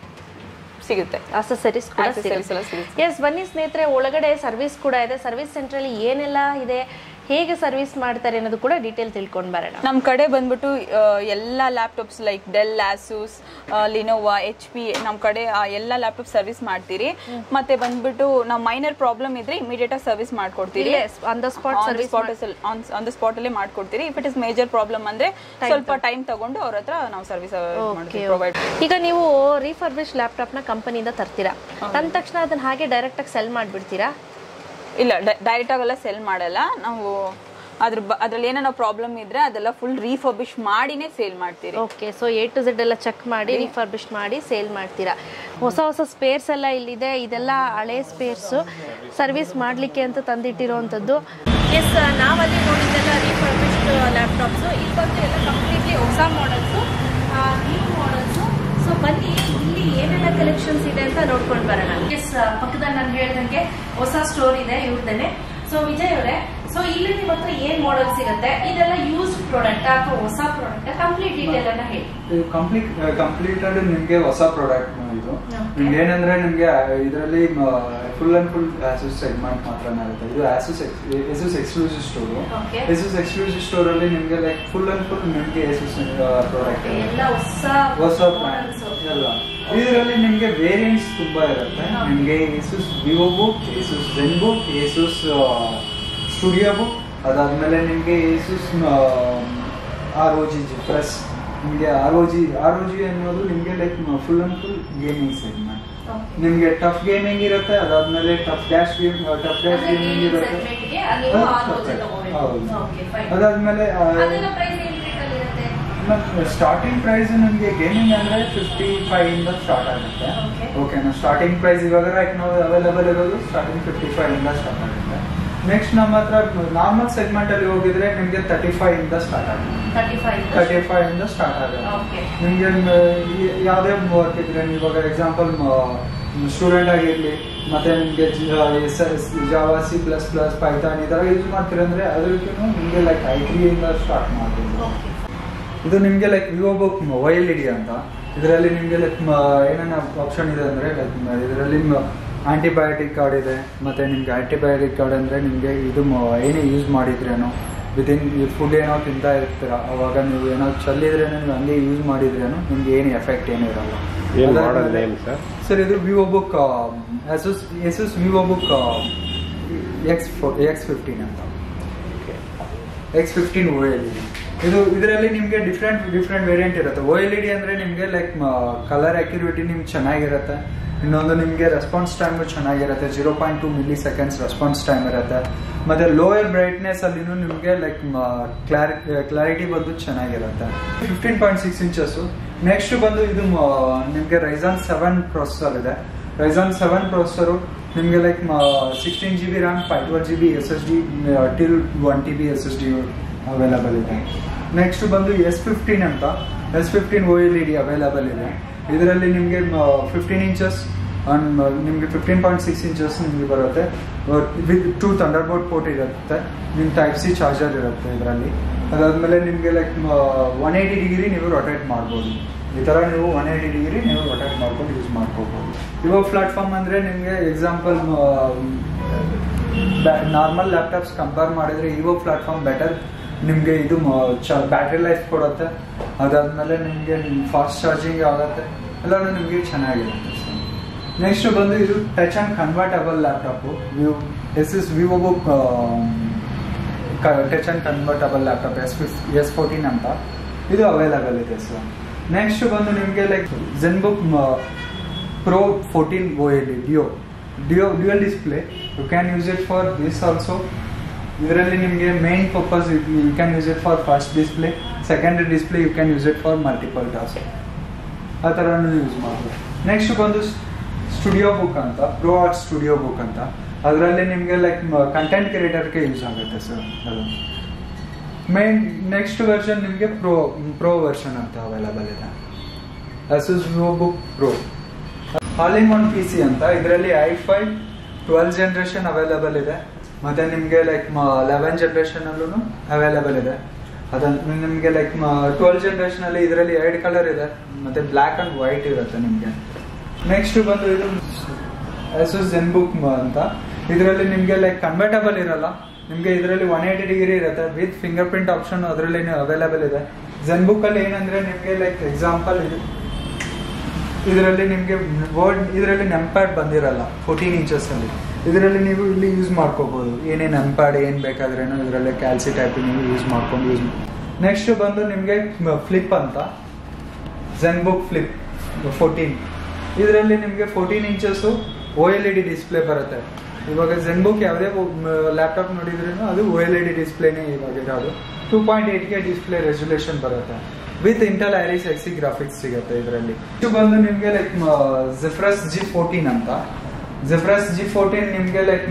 ಸಿಗುತ್ತೆ ಅಸೆಸರೀಸ್ ಕೂಡ Accessories ಎಲ್ಲ ಸಿಗುತ್ತೆ. ಎಸ್ ಬನ್ನಿ ಸ್ನೇಹಿತರೆ ಒಳಗಡೆ ಸರ್ವಿಸ್ ಕೂಡ ಇದೆ ಸರ್ವಿಸ್ ಸೆಂಟ್ರಲ್ಲಿ ಏನೆಲ್ಲ ಇದೆ ಹೇಗೆ ಸರ್ವಿಸ್ ಮಾಡ್ತಾರೆ ಅನ್ನೋದು ಕೂಡ ಡೀಟೇಲ್ ತಿಳ್ಕೊಂಡು ಬರೋಣ ನಮ್ಮ ಕಡೆ ಬಂದ್ಬಿಟ್ಟು ಆ, ಎಲ್ಲ laptops like Dell Asus Lenovo H P ನಮ್ಮ ಕಡೆ ಆ ಎಲ್ಲ ಲ್ಯಾಪ್ಟಾಪ್ ಸರ್ವಿಸ್ ಮಾಡ್ತೀರಿ ಮತ್ತೆ ಬಂದ್ಬಿಟ್ಟು ನಾವು ಮೈನರ್ ಪ್ರಾಬ್ಲಮ್ ಇದ್ರೆ ಇಮಿಡಿಯೇಟ್ ಆಗಿ ಸರ್ವಿಸ್ ಮಾಡ್ಕೊಡ್ತೀರಿ on the spot service on the spot ಅಲ್ಲೇ ಮಾಡ್ಕೊಡ್ತೀರಿ if it is major problem ಅಂದ್ರೆ ಸ್ವಲ್ಪ ಟೈಮ್ ತಗೊಂಡು ಅವ್ರ ಹತ್ರ ನಾವು ಸರ್ವಿಸ್ ಪ್ರೊವೈಡ್ ಈಗ ನೀವು ರೀಫರ್ಬಿಶ್ ಲ್ಯಾಪ್ಟಾಪ್ ನ ಕಂಪನಿಯಿಂದ ತರ್ತೀರಾ ತಂದ ತಕ್ಷಣ ಅದನ್ನ ಹಾಗೆ ಡೈರೆಕ್ಟ್ ಆಗಿ ಸೆಲ್ ಮಾಡ್ಬಿಡ್ತೀರಾ ಇಲ್ಲ ಡೈರೆಕ್ಟ್ ಆಗೆಲ್ಲ ಸೆಲ್ ಮಾಡಲ್ಲ ನಾವು ಅದ್ರ ಬ- ಅದ್ರಲ್ಲಿ ಏನಾರ ಪ್ರಾಬ್ಲಮ್ ಇದ್ರೆ ಅದೆಲ್ಲ ಫುಲ್ ರೀಫರ್ಬಿಶ್ ಮಾಡಿನೇ ಸೇಲ್ ಮಾಡ್ತೀರಿ okay so A to Z ಎಲ್ಲ ಚೆಕ್ ಮಾಡಿ ರಿಫರ್ಬಿಶ್ ಮಾಡಿ ಸೇಲ್ ಮಾಡ್ತೀರಾ ಹೊಸ ಹೊಸ ಸ್ಪೇರ್ಸ್ ಎಲ್ಲ ಇಲ್ಲಿದೆ ಇದೆಲ್ಲ ಹಳೆ ಸ್ಪೇರ್ಸು ಸರ್ವಿಸ್ ಮಾಡಲಿಕ್ಕೆ ಅಂತ ತಂದಿಟ್ಟಿರೋವಂಥದ್ದು ಎಸ್ ನಾವಲ್ಲಿ ನೋಡಿದ್ದೆಲ್ಲ ರಿಫರ್ಬಿಶ್ಡ್ ಲ್ಯಾಪ್ಟಾಪ್ಸು ಇದು ಬಂದು ಎಲ್ಲ ಕಂಪ್ಲೀಟ್ಲಿ ಹೊಸ ಮಾಡಲ್ಸು ನ್ಯೂ ಮಾಡಲ್ಸು ಸೊ ಬನ್ನಿ ಇಲ್ಲಿ ಏನೆಲ್ಲ ಕಲೆಕ್ಷನ್ಸ್ ಇದೆ ಅಂತ ನೋಡ್ಕೊಂಡು ಬರೋಣ ಎಸ್ ಪಕ್ಕದಲ್ಲಿ ನಾನು ಹೇಳ್ದಂಗೆ ಹೊಸ ಸ್ಟೋರ್ ಇದೆ ಇವ್ರದೇನೆ ಸೊ ವಿಜಯ್ ಅವರೇ ಸೊ ಇಲ್ಲಿ ನಿಮ್ಮ ಹತ್ರ ಏನ್ ಮಾಡೆಲ್ ಸಿಗುತ್ತೆ ಇದೆಲ್ಲ ಯೂಸ್ಡ್ ಪ್ರಾಡಕ್ಟ್ ಅಥವಾ ಹೊಸ ಪ್ರಾಡಕ್ಟ್ ಕಂಪ್ಲೀಟ್ ಡೀಟೇಲ್ ಅನ್ನ ಹೇಳಿ ಕಂಪ್ಲೀಟ್ ಕಂಪ್ಲೀಟೆಡ್ ನಿಮ್ಗೆ ಹೊಸ ಪ್ರಾಡಕ್ಟ್ ಇದು Okay. ನಿಮ್ಗೆ ಏನಂದ್ರೆ ನಿಮ್ಗೆ ಇದರಲ್ಲಿ full and full Asus segment ಮಾತ್ರ ಇರುತ್ತೆ ಇದು Asus Asus exclusive store Okay. Asus exclusive store ಅಲ್ಲಿ ನಿಮ್ಗೆ ಲೈಕ್ ಫುಲ್ ಅಂಡ್ ಫುಲ್ ನಿಮ್ಗೆ ಎಸೂಸ್ ಪ್ರಾಡಕ್ಟ್ ಎಲ್ಲ ಹೊಸ ಹೊಸ models. ಎಲ್ಲ ಇದರಲ್ಲಿ ನಿಮ್ಗೆ ವೇರಿಯಂಟ್ಸ್ ತುಂಬಾ ಇರುತ್ತೆ ಹಾ. ನಿಮ್ಗೆ Asus Vivo Book Asus Zen Book Asus Studio Book ಅದಾದ್ಮೇಲೆ ನಿಮ್ಗೆ Asus R O G plus ನಿಮ್ಗೆ R O G R O G ಅನ್ನೋದು ನಿಮ್ಗೆ like full and full gaming segment ನಿಮ್ಗೆ ಟಫ್ ಗೇಮಿಂಗ್ ಇರುತ್ತೆ ಅದಾದ್ಮೇಲೆ TUF dash game TUF dash ಅಂದ್ರೆ gaming gaming ಇರುತ್ತೆ segment ಗೆ ಅಲ್ಲಿ ನೀವು ಹಾ, ROG separate. ತಗೋಬೇಕು. ಹೌದು Okay, fine. ಅದಾದ್ಮೇಲೆ ಆ, ಅದೆಲ್ಲ ಪ್ರೈಸ್ ಏನ್ ರೇಟ್ ಅಲ್ಲಿ ಇರುತ್ತೆ ಸ್ಟಾರ್ಟಿಂಗ್ ಪ್ರೈಸ್ ನಿಮಗೆ ಗೇಮಿಂಗ್ ಅಂದ್ರೆ ಫಿಫ್ಟಿ ಫೈವ್ ಇಂದ ಸ್ಟಾರ್ಟ್ ಆಗುತ್ತೆ Okay. ಓಕೆನಾ ಸ್ಟಾರ್ಟಿಂಗ್ ಪ್ರೈಸ್ ಇವಾಗ ರೈಟ್ ನಾವು ಅವೈಲೇಬಲ್ ಇರೋದು ಸ್ಟಾರ್ಟಿಂಗ್ ಫಿಫ್ಟಿ ಫೈವ್ ಇಂದ ಸ್ಟಾರ್ಟ್ ಆಗುತ್ತೆ ನೆಕ್ಸ್ಟ್ ನಮ್ಮ ಹತ್ರ ನಾರ್ಮಲ್ ಸೆಗ್ಮೆಂಟ್ ಅಲ್ಲಿ ಹೋಗಿದ್ರೆ ನಿಮಗೆ ತರ್ಟಿ ಫೈವ್ ಇಂದ ಸ್ಟಾರ್ಟ್ ಆಗುತ್ತೆ ತರ್ಟಿ ಫೈವ್ ತರ್ಟಿ ಫೈವ್ ಇಂದ ಸ್ಟಾರ್ಟ್ ಆಗುತ್ತೆ Okay. ನಿಮಗೆ ಯಾವುದೇ ವರ್ಕ್ ಇದ್ರೆ ಇವಾಗ ಎಕ್ಸಾಂಪಲ್ ಸ್ಟೂಡೆಂಟ್ ಆಗಿರ್ಲಿ ಮತ್ತೆ ನಿಮಗೆ yes yes Java C plus plus Python ಈ ಥರ ಯೂಸ್ ಮಾಡ್ತೀರಂದ್ರೆ ಅದಕ್ಕೂ ನಿಮಗೆ ಲೈಕ್ ಐ ತ್ರೀ ಇಂದ ಸ್ಟಾರ್ಟ್ ಮಾಡ್ಬೋದು ಇದು ನಿಮಗೆ like Vivo Book Y L E D ಅಂತ ಇದರಲ್ಲಿ ನಿಮಗೆ ಲೈಕ್ ಏನೇನು ಆಪ್ಷನ್ ಇದೆ ಅಂದರೆ ಲೈಕ್ ಇದರಲ್ಲಿ ಆಂಟಿಬಯೋಟಿಕ್ ಕಾರ್ಡ್ ಇದೆ ಮತ್ತು ನಿಮಗೆ ಆಂಟಿಬಯೋಟಿಕ್ ಕಾರ್ಡ್ ಅಂದರೆ ನಿಮಗೆ ಇದು ಮ- ಏನೇ ಯೂಸ್ ಮಾಡಿದ್ರೇನೋ ವಿದಿನ್ ಫುಡ್ ಏನೋ ತಿಂತಾ ಇರ್ತೀರ ಅವಾಗ ನೀವು ಏನೋ ಚಲ್ಲಿದ್ರೇನೋ ನೀವು ಹಂಗೆ ಯೂಸ್ ಮಾಡಿದ್ರೇನೋ ನಿಮ್ಗೆ ಏನು ಎಫೆಕ್ಟ್ ಏನೂ ಇರಲ್ಲ ಏನ್ ಮಾಡಲ್ ಅದಾದ್ಮೇಲೆ- ನೇಮ್ ಸರ್ ಸರ್ ಇದು Vivo Book Asus Asus Vivo Book X X fifteen ಅಂತ X fifteen O L E D ಇದು ಇದರಲ್ಲಿ ನಿಮಗೆ ಡಿಫ್ರೆಂಟ್ ಡಿಫ್ರೆಂಟ್ ವೇರಿಯಂಟ್ ಇರುತ್ತೆ ಓ ಎಲ್ ಇಡಿ ಅಂದರೆ ನಿಮಗೆ ಲೈಕ್ ಕಲರ್ ಆಕ್ಯುರೇಟಿ ನಿಮ್ಗೆ ಚೆನ್ನಾಗಿರುತ್ತೆ ಇನ್ನೊಂದು ನಿಮಗೆ ರೆಸ್ಪಾನ್ಸ್ ಟೈಮ್ ಚೆನ್ನಾಗಿರುತ್ತೆ zero point two milliseconds response time ಇರುತ್ತೆ ಮತ್ತೆ ಲೋಯರ್ ಬ್ರೈಟ್ನೆಸ್ ಅಲ್ಲಿನೂ ನಿಮಗೆ ಲೈಕ್ ಕ್ಲಾರಿ ಕ್ಲಾರಿಟಿ ಬಂದು ಚೆನ್ನಾಗಿರುತ್ತೆ fifteen point six inches next ಬಂದು ಇದು ನಿಮಗೆ ರೈಸಾನ್ ಸೆವೆನ್ ಪ್ರೊಸೆಸರ್ ಇದೆ ರೈಸಾನ್ ಸೆವೆನ್ ಪ್ರೊಸೆಸರು ನಿಮಗೆ like sixteen G B RAM five twelve G B S S D till one T B S S D available ಇದೆ next ಬಂದು S fifteen ಅಂತ S fifteen O L E D available ಇದೆ ಇದರಲ್ಲಿ ನಿಮಗೆ fifteen inches and ನಿಮಗೆ fifteen point six inches ನಿಮಗೆ ಬರುತ್ತೆ with two thunder board port ಇರುತ್ತೆ ನಿಮ್ಮ ಟೈಪ್ ಸಿ ಚಾರ್ಜರ್ ಇರುತ್ತೆ ಇದರಲ್ಲಿ ಅದಾದಮೇಲೆ ನಿಮಗೆ ಲೈಕ್ ಒನ್ ಏಯ್ಟಿ ಡಿಗ್ರಿ ನೀವು ರೊಟೇಟ್ ಮಾಡ್ಬೋದು ಈ ಥರ ನೀವು ಒನ್ ಏಯ್ಟಿ ಡಿಗ್ರಿ ನೀವು ರೊಟೇಟ್ ಮಾಡ್ಕೊಂಡು ಯೂಸ್ ಮಾಡ್ಕೋಬೋದು ಇವಾಗ ಪ್ಲಾಟ್ಫಾರ್ಮ್ ಅಂದರೆ ನಿಮಗೆ ಎಕ್ಸಾಂಪಲ್ ನಾರ್ಮಲ್ ಲ್ಯಾಪ್ಟಾಪ್ಸ್ ಕಂಪೇರ್ ಮಾಡಿದರೆ ಇವೋ ಪ್ಲಾಟ್ಫಾರ್ಮ್ ಬೆಟರ್ ನಿಮಗೆ ಇದು ಬ್ಯಾಟ್ರಿ ಲೈಫ್ ಕೊಡುತ್ತೆ ಅದಾದಮೇಲೆ ನಿಮಗೆ ಫಾಸ್ಟ್ ಚಾರ್ಜಿಂಗ್ ಆಗುತ್ತೆ ಎಲ್ಲರೂ ನಿಮಗೆ ಚೆನ್ನಾಗಿರುತ್ತೆ ನೆಕ್ಸ್ಟ್ ಬಂದು ಇದು ಟಚ್ ಆ್ಯಂಡ್ ಕನ್ವರ್ಟಬಲ್ ಲ್ಯಾಪ್ಟಾಪು ವಿವ್ Asus Vivo Book touch and convertible laptop S ಫಿಫ್ ಎಸ್ ಫೋರ್ಟೀನ್ ಅಂತ ಇದು ಅವೈಲಬಲ್ ಇದೆ ಸರ್ ನೆಕ್ಸ್ಟ್ ಬಂದು ನಿಮಗೆ like Zen Book Pro fourteen O L Duo Duo dual display you can use it for this also ಇದರಲ್ಲಿ ನಿಮಗೆ main purpose you can use it for first display second display you can use it for multiple task ಆ ಥರನೂ use ಮಾಡ್ಬೋದು next ಬಂದು Studio Book ಅಂತ Pro Art Studio Book ಅಂತ ಅದರಲ್ಲಿ ನಿಮಗೆ ಲೈಕ್ ಕಂಟೆಂಟ್ ಕ್ರಿಯೇಟರ್ಗೆ ಯೂಸ್ ಆಗುತ್ತೆ ಸರ್ ಅದು ಮೇನ್ ನೆಕ್ಸ್ಟ್ ವರ್ಷನ್ ನಿಮಗೆ ಪ್ರೋ ಪ್ರೋ ವರ್ಷನ್ ಅಂತ ಅವೈಲಬಲ್ ಇದೆ Asus Book Pro all in one P C ಅಂತ ಇದರಲ್ಲಿ I five twelve generation available ಇದೆ ಮತ್ತೆ ನಿಮಗೆ ಲೈಕ್ ಲೆವೆನ್ ಜನರೇಷನ್ ಅಲ್ಲೂ ಅವೈಲಬಲ್ ಇದೆ ಅದನ್ನ ನಿಮಗೆ ಲೈಕ್ ಟ್ವೆಲ್ ಜನರೇಷನ್ ಅಲ್ಲಿ ಇದರಲ್ಲಿ ಎರಡು ಕಲರ್ ಇದೆ ಮತ್ತೆ ಬ್ಲ್ಯಾಕ್ ಅಂಡ್ ವೈಟ್ ಇರುತ್ತೆ ನಿಮಗೆ ನೆಕ್ಸ್ಟ್ ಬಂದು ಇದು ಎಸಸ್ ಜೆನ್ ಬುಕ್ ಅಂತ ಇದರಲ್ಲಿ ನಿಮಗೆ ಲೈಕ್ ಕನ್ವರ್ಟಬಲ್ ಇರಲ್ಲ ನಿಮಗೆ ಇದರಲ್ಲಿ ಒನ್ ಏಯ್ಟಿ ಡಿಗ್ರಿ ಇರುತ್ತೆ ವಿತ್ ಫಿಂಗರ್ ಪ್ರಿಂಟ್ ಆಪ್ಷನ್ ಅದರಲ್ಲಿ ಅವೈಲಬಲ್ ಇದೆ ಜೆನ್ ಬುಕ್ ಅಲ್ಲಿ ಏನಂದ್ರೆ ನಿಮಗೆ ಲೈಕ್ ಎಕ್ಸಾಂಪಲ್ ಇದು ಇದರಲ್ಲಿ ನಿಮಗೆ ವರ್ಡ್ ಇದರಲ್ಲಿ ನೆಂಪ್ಯಾಡ್ ಬಂದಿರಲ್ಲ ಫೋರ್ಟೀನ್ ಇಂಚಸ್ ಅಲ್ಲಿ ಇದರಲ್ಲಿ ನೀವು ಇಲ್ಲಿ ಯೂಸ್ ಮಾಡ್ಕೋಬಹುದು ಏನೇನು ನೆಂಪ್ಯಾಡ್ ಏನ್ ಬೇಕಾದ್ರೇನು ಇದರಲ್ಲಿ ಕ್ಯಾಲ್ಸಿ ಟೈಪ್ ನೀವು ಯೂಸ್ ಮಾಡ್ಕೊಂಡು ಯೂಸ್ ನೆಕ್ಸ್ಟ್ ಬಂದು ನಿಮಗೆ ಫ್ಲಿಪ್ ಅಂತ ಜೆನ್ ಬುಕ್ ಫ್ಲಿಪ್ ಫೋರ್ಟೀನ್ ಇದರಲ್ಲಿ ನಿಮಗೆ fourteen inches O L E D display ಬರುತ್ತೆ ಇವಾಗ ಜೆನ್ ಬುಕ್ ಯಾವುದೇ ಲ್ಯಾಪ್ಟಾಪ್ ನೋಡಿದ್ರೂ ಅದು ಓ ಎಲ್ ಇ ಡಿ ಡಿಸ್ಪ್ಲೇನೇ ಇವಾಗ ಇರೋದು two point eight K display resolution ಬರುತ್ತೆ with Intel Iris Xe graphics ಸಿಗುತ್ತೆ ಇದರಲ್ಲಿ ಇದು ಬಂದು ನಿಮಗೆ ಲೈಕ್ ಜಿಫ್ರಸ್ ಜಿ ಫೋರ್ಟೀನ್ ಅಂತ ಜಿಫ್ರಸ್ ಜಿ ಫೋರ್ಟೀನ್ ನಿಮಗೆ like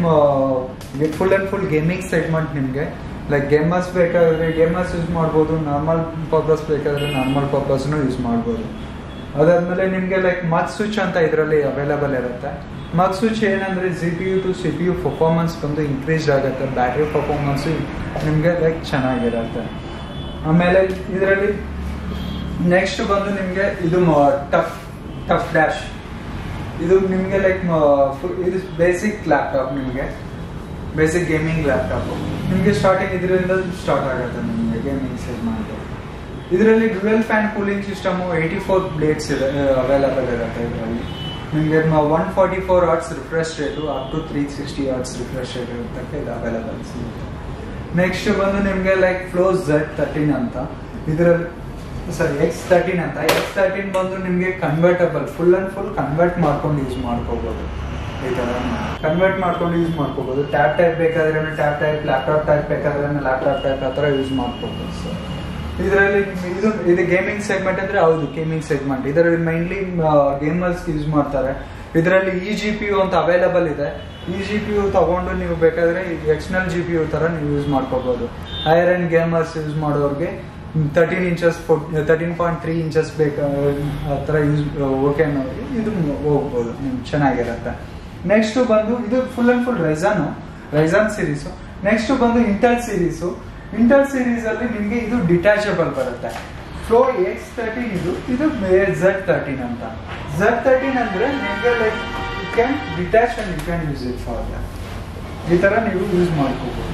full and full gaming segment ನಿಮಗೆ ಲೈಕ್ ಗೇಮರ್ಸ್ ಬೇಕಾದ್ರೆ ಗೇಮರ್ಸ್ ಯೂಸ್ ಮಾಡ್ಬೋದು ನಾರ್ಮಲ್ ಪರ್ಪಸ್ ಬೇಕಾದ್ರೆ ನಾರ್ಮಲ್ ಪರ್ಪಸ್ನು ಯೂಸ್ ಮಾಡ್ಬೋದು ಅದಾದ್ಮೇಲೆ ನಿಮಗೆ ಲೈಕ್ ಮತ್ ಸ್ವಿಚ್ ಅಂತ ಇದರಲ್ಲಿ ಅವೈಲಬಲ್ ಇರುತ್ತೆ ಮತ್ ಸ್ವಿಚ್ ಏನಂದ್ರೆ G P U to C P U performance ಬಂದು ಇನ್ಕ್ರೀಸ್ ಆಗುತ್ತೆ ಬ್ಯಾಟ್ರಿ ಪರ್ಫಾರ್ಮೆನ್ಸ್ ನಿಮಗೆ ಲೈಕ್ ಚೆನ್ನಾಗಿರುತ್ತೆ ಆಮೇಲೆ ಇದರಲ್ಲಿ ನೆಕ್ಸ್ಟ್ ಬಂದು ನಿಮಗೆ ಇದು ಟಫ್ ಟಫ್ ಡ್ಯಾಶ್ ಇದು ನಿಮಗೆ ಲೈಕ್ ಇದು ಬೇಸಿಕ್ ಲ್ಯಾಪ್ಟಾಪ್ ನಿಮಗೆ ಬೇಸಿಕ್ ಗೇಮಿಂಗ್ ಲ್ಯಾಪ್ಟಾಪ್ ನಿಮಗೆ ಸ್ಟಾರ್ಟಿಂಗ್ ಇದರಿಂದ ಸ್ಟಾರ್ಟ್ ಆಗುತ್ತೆ ನಿಮಗೆ ಗೇಮಿಂಗ್ ಸೆಟ್ ಮಾಡಿದ್ರೆ ಇದರಲ್ಲಿ dual fan cooling system eighty four blades ಇದೆ ಅವೈಲಬಲ್ ಇರುತ್ತೆ ಇದರಲ್ಲಿ ನಿಮಗೆ one forty four hertz refresh rate up to three sixty hertz refresh rate ಇರುತ್ತೆ ಇದು ಅವೈಲಬಲ್ ಸಿಗುತ್ತೆ ನೆಕ್ಸ್ಟ್ ಬಂದು ನಿಮಗೆ ಲೈಕ್ ಫ್ಲೋಸ್ ಝೆಡ್ ತರ್ಟೀನ್ ಅಂತ ಇದರಲ್ಲಿ ಸರಿ ಎಕ್ಸ್ ತರ್ಟೀನ್ ಅಂತ ಎಕ್ಸ್ ತರ್ಟೀನ್ ಬಂದು ನಿಮಗೆ convertible full and full convert ಮಾಡ್ಕೊಂಡು ಯೂಸ್ ಮಾಡ್ಕೋಬಹುದು ಈ ತರ ಕನ್ವರ್ಟ್ ಮಾಡ್ಕೊಂಡು ಯೂಸ್ ಮಾಡ್ಕೋಬಹುದು ಟ್ಯಾಬ್ ಟೈಪ್ ಬೇಕಾದ್ರೆ ಟ್ಯಾಬ್ ಟೈಪ್ ಲ್ಯಾಪ್ಟಾಪ್ ಟೈಪ್ ಬೇಕಾದ್ರೆ ಲ್ಯಾಪ್ಟಾಪ್ ಟೈಪ್ ಆ ಥರ ಯೂಸ್ ಮಾಡ್ಕೋಬಹುದು ಸರ್ ಇದರಲ್ಲಿ ಇದು ಇದು ಗೇಮಿಂಗ್ ಸೆಗ್ಮೆಂಟ್ ಅಂದ್ರೆ ಹೌದು ಗೇಮಿಂಗ್ ಸೆಗ್ಮೆಂಟ್ ಇದರಲ್ಲಿ ಮೈನ್ಲಿ ಗೇಮರ್ಸ್ ಯೂಸ್ ಮಾಡ್ತಾರೆ ಇದರಲ್ಲಿ ಇ ಜಿ ಪಿ ಯು ಅಂತ ಅವೈಲಬಲ್ ಇದೆ ಇ ಜಿ ಪಿ ಯು ತಗೊಂಡು ನೀವು ಬೇಕಾದ್ರೆ ಎಕ್ಸ್ಟರ್ನಲ್ ಜಿ ಪಿ ಯು ತರ ನೀವು ಯೂಸ್ ಮಾಡ್ಕೋಬಹುದು ಹೈಯರ್ ಅಂಡ್ ಗೇಮರ್ಸ್ ಯೂಸ್ ಮಾಡೋರಿಗೆ thirteen inches thirteen point three inches ಬೇಕು ಆ ಥರ ಯೂಸ್ ಓಕೆ ಅನ್ನೋರಿಗೆ ಇದು ಹೋಗ್ಬೋದು ನಿಮ್ಗೆ ಚೆನ್ನಾಗಿರುತ್ತೆ ನೆಕ್ಸ್ಟ್ ಬಂದು ಇದು full and full Ryzen Ryzen series next ಬಂದು ಇಂಟಲ್ ಸೀರೀಸು ಇಂಟಲ್ ಸೀರೀಸ್ ಅಲ್ಲಿ ನಿಮಗೆ ಇದು ಡಿಟ್ಯಾಚಬಲ್ ಬರುತ್ತೆ ಫ್ಲೋ ಎಕ್ಸ್ ತರ್ಟೀನ್ ಇದು ಇದು ಝೆಡ್ ತರ್ಟೀನ್ ಅಂತ ಝೆಡ್ ತರ್ಟೀನ್ ಅಂದ್ರೆ ನಿಮಗೆ like you can detach and you can use it for that ಈ ತರ ನೀವು ಯೂಸ್ ಮಾಡ್ಕೋಬಹುದು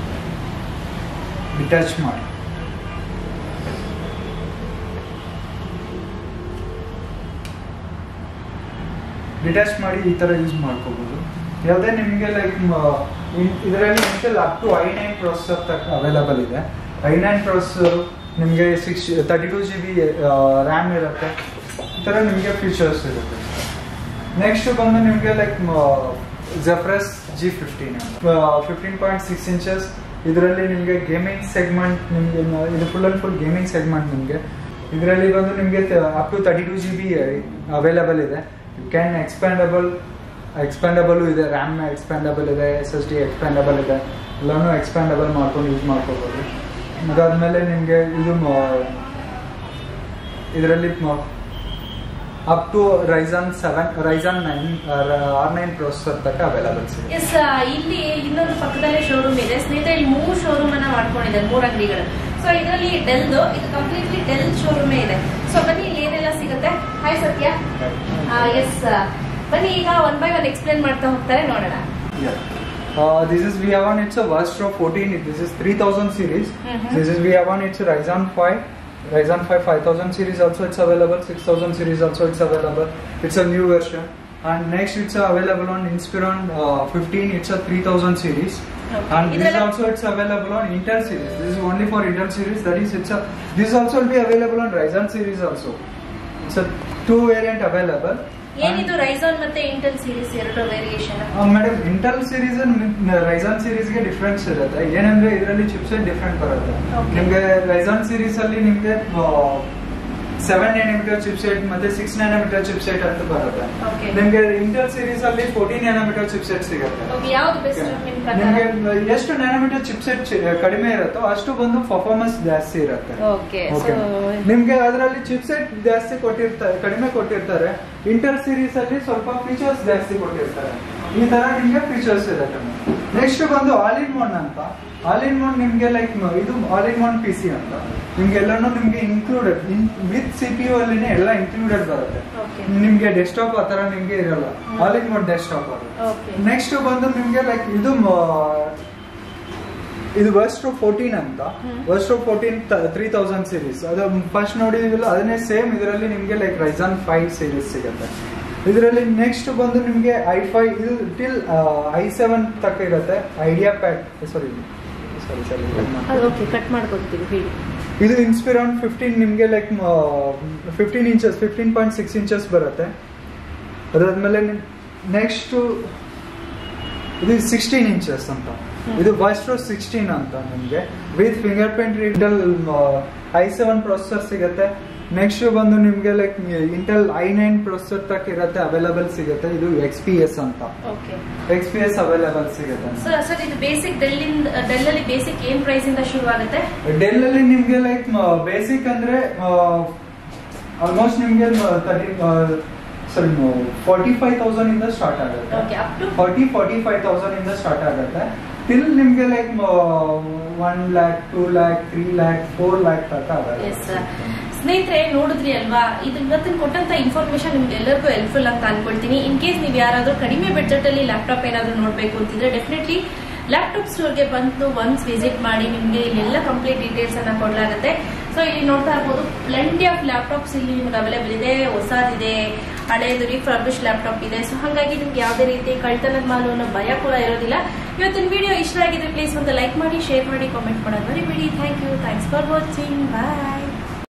ಡಿಟ್ಯಾಚ್ ಮಾಡಿ ಡಿಟ್ಯಾಚ್ ಮಾಡಿ ಈ ತರ ಯೂಸ್ ಮಾಡ್ಕೋಬಹುದು ಯಾವುದೇ ನಿಮಗೆ ಲೈಕ್ ಇದರಲ್ಲಿ Intel up to I nine processor ತಕ್ಕ ಅವೈಲಬಲ್ ಇದೆ ಐ ನೈನ್ ಪ್ರೊಸೆಸರ್ ನಿಮಗೆ six thirty two G B RAM ಇರುತ್ತೆ ಈ ಥರ ನಿಮಗೆ ಫೀಚರ್ಸ್ ಇರುತ್ತೆ ನೆಕ್ಸ್ಟ್ ಬಂದು ನಿಮಗೆ like Zephyrus G fifteen fifteen point six inches ಇದರಲ್ಲಿ ನಿಮಗೆ ಗೇಮಿಂಗ್ ಸೆಗ್ಮೆಂಟ್ ನಿಮಗೆ ಇದು full and full gaming segment ನಿಮಗೆ ಇದರಲ್ಲಿ ಬಂದು ನಿಮಗೆ up to thirty two G B available ಇದೆ ಯು ಕ್ಯಾನ್ ಎಕ್ಸ್ಪ್ಯಾಂಡಬಲ್ ಎಕ್ಸ್ಪ್ಯಾಂಡಬಲ್ ಇದೆ ರ್ಯಾಮ್ ಎಕ್ಸ್ಪ್ಯಾಂಡಬಲ್ ಇದೆ ಎಸ್ ಎಸ್ ಡಿ ಎಕ್ಸ್ಪ್ಯಾಂಡಬಲ್ ಇದೆ ಎಲ್ಲನೂ ಎಕ್ಸ್ಪ್ಯಾಂಡಬಲ್ ಮಾಡ್ಕೊಂಡು ಯೂಸ್ ಮಾಡ್ಕೋಬೋದು ಅದಾದ್ಮೇಲೆ ನಿಮಗೆ ಇದು ಇದರಲ್ಲಿ up to Ryzen seven Ryzen nine R nine processor ತನಕ ಅವೈಲಬಲ್ ಸಿಗುತ್ತೆ ಎಸ್ ಇಲ್ಲಿ ಇನ್ನೊಂದು ಪಕ್ಕದಲ್ಲೇ ಶೋರೂಮ್ ಇದೆ ಸ್ನೇಹಿತರೆ ಇಲ್ಲಿ ಮೂರು ಶೋರೂಮ್ ಅನ್ನ ಮಾಡ್ಕೊಂಡಿದ್ದಾರೆ ಮೂರು ಅಂಗಡಿಗಳು ಸೊ ಇದರಲ್ಲಿ ಡೆಲ್ದು ಇದು ಕಂಪ್ಲೀಟ್ಲಿ ಡೆಲ್ ಶೋರೂಮೇ ಇದೆ ಸೊ ಬನ್ನಿ ಇಲ್ಲಿ ಏನೆಲ್ಲ ಸಿಗುತ್ತೆ ಹಾಯ್ ಸತ್ಯ ಎಸ್ ಬನ್ನಿ ಈಗ ಒನ್ ಬೈ ಒನ್ ಎಕ್ಸ್ಪ್ಲೇನ್ ಮಾಡ್ತಾ ಹೋಗ್ತಾರೆ ನೋಡೋಣ Yeah. Uh, this is we have on it's a Vastro 14. This is 3000 series. Mhm. This is we have on it's a Ryzen 5. Ryzen 5 5000 series also it's available. 6000 series also it's available. It's a new version. And next it's available on Inspiron uh, 15. It's a 3000 series. Okay. And this ಇದೆಲ್ಲ- also it's available on Intel series. This is only for Intel series. That is it's a this also will be available on Ryzen series also. It's a two variant available. ಏನಿದು Ryzen ಮತ್ತೆ Intel series ಎರಡು variation madam Intel series Ryzen ಸೀರೀಸ್ಗೆ difference ಇರುತ್ತೆ ಏನಂದ್ರೆ ಇದರಲ್ಲಿ chipset different ಬರುತ್ತೆ Okay. ನಿಮ್ಗೆ ರೈಸಾನ್ series ಅಲ್ಲಿ ನಿಮ್ಗೆ ಸೆವೆನ್ ನ್ಯಾನೋಮೀಟರ್ ಚಿಪ್ಸೆಟ್ ಮತ್ತೆ ಸಿಕ್ಸ್ ನ್ಯಾನೋಮೀಟರ್ ಚಿಪ್ಸೆಟ್ ಅಂತ ಬರುತ್ತೆ Okay. ನಿಮ್ಗೆ ಇಂಟೆಲ್ ಸೀರೀಸ್ ಅಲ್ಲಿ ಫೋರ್ಟೀನ್ ನ್ಯಾನೋಮೀಟರ್ ಚಿಪ್ಸೆಟ್ ಸಿಗುತ್ತೆ Okay, ಯಾವ್ದು ಬೆಸ್ಟ್ ನಿಮ್ ಪ್ರಕಾರ ನಿಮ್ಗೆ ಎಷ್ಟು ನ್ಯಾನೋಮೀಟರ್ ಚಿಪ್ಸೆಟ್ ಕಡಿಮೆ ಇರುತ್ತೋ ಅಷ್ಟು ಬಂದು ಪರ್ಫಾರ್ಮೆನ್ಸ್ ಜಾಸ್ತಿ ಇರುತ್ತೆ ಓಕೆ Okay. ನಿಮ್ಗೆ ಅದರಲ್ಲಿ ಚಿಪ್ಸೆಟ್ ಜಾಸ್ತಿ ಕೊಟ್ಟಿರ್ತಾರೆ ಕಡಿಮೆ ಕೊಟ್ಟಿರ್ತಾರೆ ಇಂಟರ್ ಸೀರೀಸ್ ಅಲ್ಲಿ ಸ್ವಲ್ಪ ಫೀಚರ್ಸ್ ಜಾಸ್ತಿ ಕೊಟ್ಟಿರ್ತಾರೆ ಈ ತರ ನಿಮ್ಗೆ ಫೀಚರ್ಸ್ ಇರುತ್ತೆ ನೆಕ್ಸ್ಟ್ ಬಂದು ಆಲ್ ಇನ್ ಒನ್ ಅಂತ ಆಲ್ ಇನ್ ಒನ್ ನಿಮ್ಗೆ ಲೈಕ್ ಇದು all in one P C ಅಂತ ನಿಮ್ಗೆ ಎಲ್ಲಾನು ನಿಮ್ಗೆ included with C P U ಅಲ್ಲಿನೇ ಎಲ್ಲ ಇನ್ಕ್ಲೂಡೆಡ್ ಬರುತ್ತೆ Okay. ನಿಮ್ಗೆ ಡೆಸ್ಕ್ಟಾಪ್ ಆ ತರ ನಿಮ್ಗೆ ಇರಲ್ಲ ಆಲ್ ಇನ್ ಒನ್ ಡೆಸ್ಕ್ಟಾಪ್ ಅದು Okay. ನೆಕ್ಸ್ಟ್ ಬಂದು ನಿಮ್ಗೆ ಲೈಕ್ ಇದು ಮ- ಇದು ವರ್ಸ್ಟ್ರೋ ಫೋರ್ಟೀನ್ ಅಂತ Vostro fourteen three thousand series ಅದು ಫಸ್ಟ್ ನೋಡಿದಿಲ್ಲ ಅದನ್ನೇ ಸೇಮ್ ಇದರಲ್ಲಿ ನಿಮ್ಗೆ ಲೈಕ್ ರೈಸನ್ ಫೈವ್ ಸೀರೀಸ್ ಸಿಗುತ್ತೆ ಇದರಲ್ಲಿ ನೆಕ್ಸ್ಟ್ ಬಂದು ನಿಮ್ಗೆ ಐ ಫೈವ್ ಇದು ಟಿಲ್ ಐ ಸೆವೆನ್ ತಕ್ಕ ಇರುತ್ತೆ ಐಡಿಯಾ ಪ್ಯಾಡ್ ಸಾರಿ ಸಾರಿ ಸಾರಿ ಅದು ಓಕೆ ಕಟ್ ಮಾಡ್ಕೊಡ್ತೀವಿ ಹೇಳಿ ಇದು ಇನ್ಸ್ಪಿರಾನ್ ಫಿಫ್ಟೀನ್ ನಿಮಗೆ like fifteen inches fifteen point six inches ಬರುತ್ತೆ ಅದಾದ್ಮೇಲೆ ನೆಕ್ಸ್ಟ್ ಇದು ಸಿಕ್ಸ್ಟೀನ್ ಇಂಚಸ್ ಅಂತ ಇದು ವಾಯ್ಸ್ಟ್ರೋ ಸಿಕ್ಸ್ಟೀನ್ ಅಂತ ನಿಮಗೆ with fingerprint Intel I seven processor ಸಿಗುತ್ತೆ ನೆಕ್ಸ್ಟ್ ಬಂದು ನಿಮಗೆ like Intel I nine processor ತಕ್ಕ ಇರುತ್ತೆ ಅವೈಲಬಲ್ ಸಿಗುತ್ತೆ ಇದು ಎಕ್ಸ್ ಪಿ ಎಸ್ ಅಂತ okay X P S available ಸಿಗುತ್ತೆ ಸರ್ ಸರ್ ಇದು ಬೇಸಿಕ್ ಡೆಲ್ ಡೆಲ್ ಅಲ್ಲಿ ಬೇಸಿಕ್ ಏನ್ ಪ್ರೈಸ್ ಇಂದ ಶುರು ಆಗುತ್ತೆ ಡೆಲ್ ಅಲ್ಲಿ ನಿಮ್ಗೆ ಲೈಕ್ ಬೇಸಿಕ್ ಅಂದ್ರೆ ಆಲ್ಮೋಸ್ಟ್ ನಿಮ್ಗೆ thirty sorry forty five thousand ಇಂದ ಸ್ಟಾರ್ಟ್ ಆಗುತ್ತೆ okay up to forty forty five thousand ಇಂದ ಸ್ಟಾರ್ಟ್ ಆಗುತ್ತೆ ಟಿಲ್ ನಿಮ್ಗೆ like one lakh two lakh three lakh four lakh ತನಕ ಎಸ್ ಆಗುತ್ತೆ ಸ್ನೇಹಿತರೆ ನೋಡಿದ್ರಿ ಅಲ್ವಾ ಇದು ಇವತ್ತಿನ ಕೊಟ್ಟಂತ ಇನ್ಫಾರ್ಮೇಶನ್ ನಿಮ್ಗೆ ಎಲ್ಲರಿಗೂ ಹೆಲ್ಪ್ಫುಲ್ ಅಂತ ಅನ್ಕೊಳ್ತೀನಿ ಇನ್ ಕೇಸ್ ನೀವು ಯಾರಾದ್ರೂ ಕಡಿಮೆ ಬಡ್ಜೆಟ್ ಅಲ್ಲಿ ಲ್ಯಾಪ್ಟಾಪ್ ಏನಾದ್ರೂ ನೋಡ್ಬೇಕು ಅಂತಿದ್ರೆ ಡೆಫಿನೆಟ್ಲಿ ಲ್ಯಾಪ್ಟಾಪ್ ಸ್ಟೋರ್ಗೆ ಬಂದು ಒನ್ಸ್ ವಿಸಿಟ್ ಮಾಡಿ ನಿಮಗೆ ಇಲ್ಲೆಲ್ಲ ಕಂಪ್ಲೀಟ್ ಡೀಟೇಲ್ಸ್ ಅನ್ನ ಕೊಡಲಾಗುತ್ತೆ ಸೊ ಇಲ್ಲಿ ನೋಡ್ತಾ ಇರ್ಬೋದು ಪ್ಲೆಂಟಿ ಆಫ್ ಲ್ಯಾಪ್ಟಾಪ್ಸ್ ಇಲ್ಲಿ ನಿಮ್ಗೆ ಅವೈಲೇಬಲ್ ಇದೆ ಹೊಸದಿದೆ ಹಳೆಯದು ರಿಫರ್ಬಿಶ್ ಲ್ಯಾಪ್ಟಾಪ್ ಇದೆ ಸೊ ಹಾಗಾಗಿ ನಿಮ್ಗೆ ಯಾವುದೇ ರೀತಿ ಕಳ್ತನದ ಮಾಲು ಅನ್ನೋ ಭಯ ಕೂಡ ಇರೋದಿಲ್ಲ ಇವತ್ತಿನ ವಿಡಿಯೋ ಇಷ್ಟ ಆಗಿದ್ರೆ ಪ್ಲೀಸ್ ಒಂದು ಲೈಕ್ ಮಾಡಿ ಶೇರ್ ಮಾಡಿ ಕಾಮೆಂಟ್ ಮಾಡೋದು ಮರಿಬೇಡಿ thank you thanks for watching bye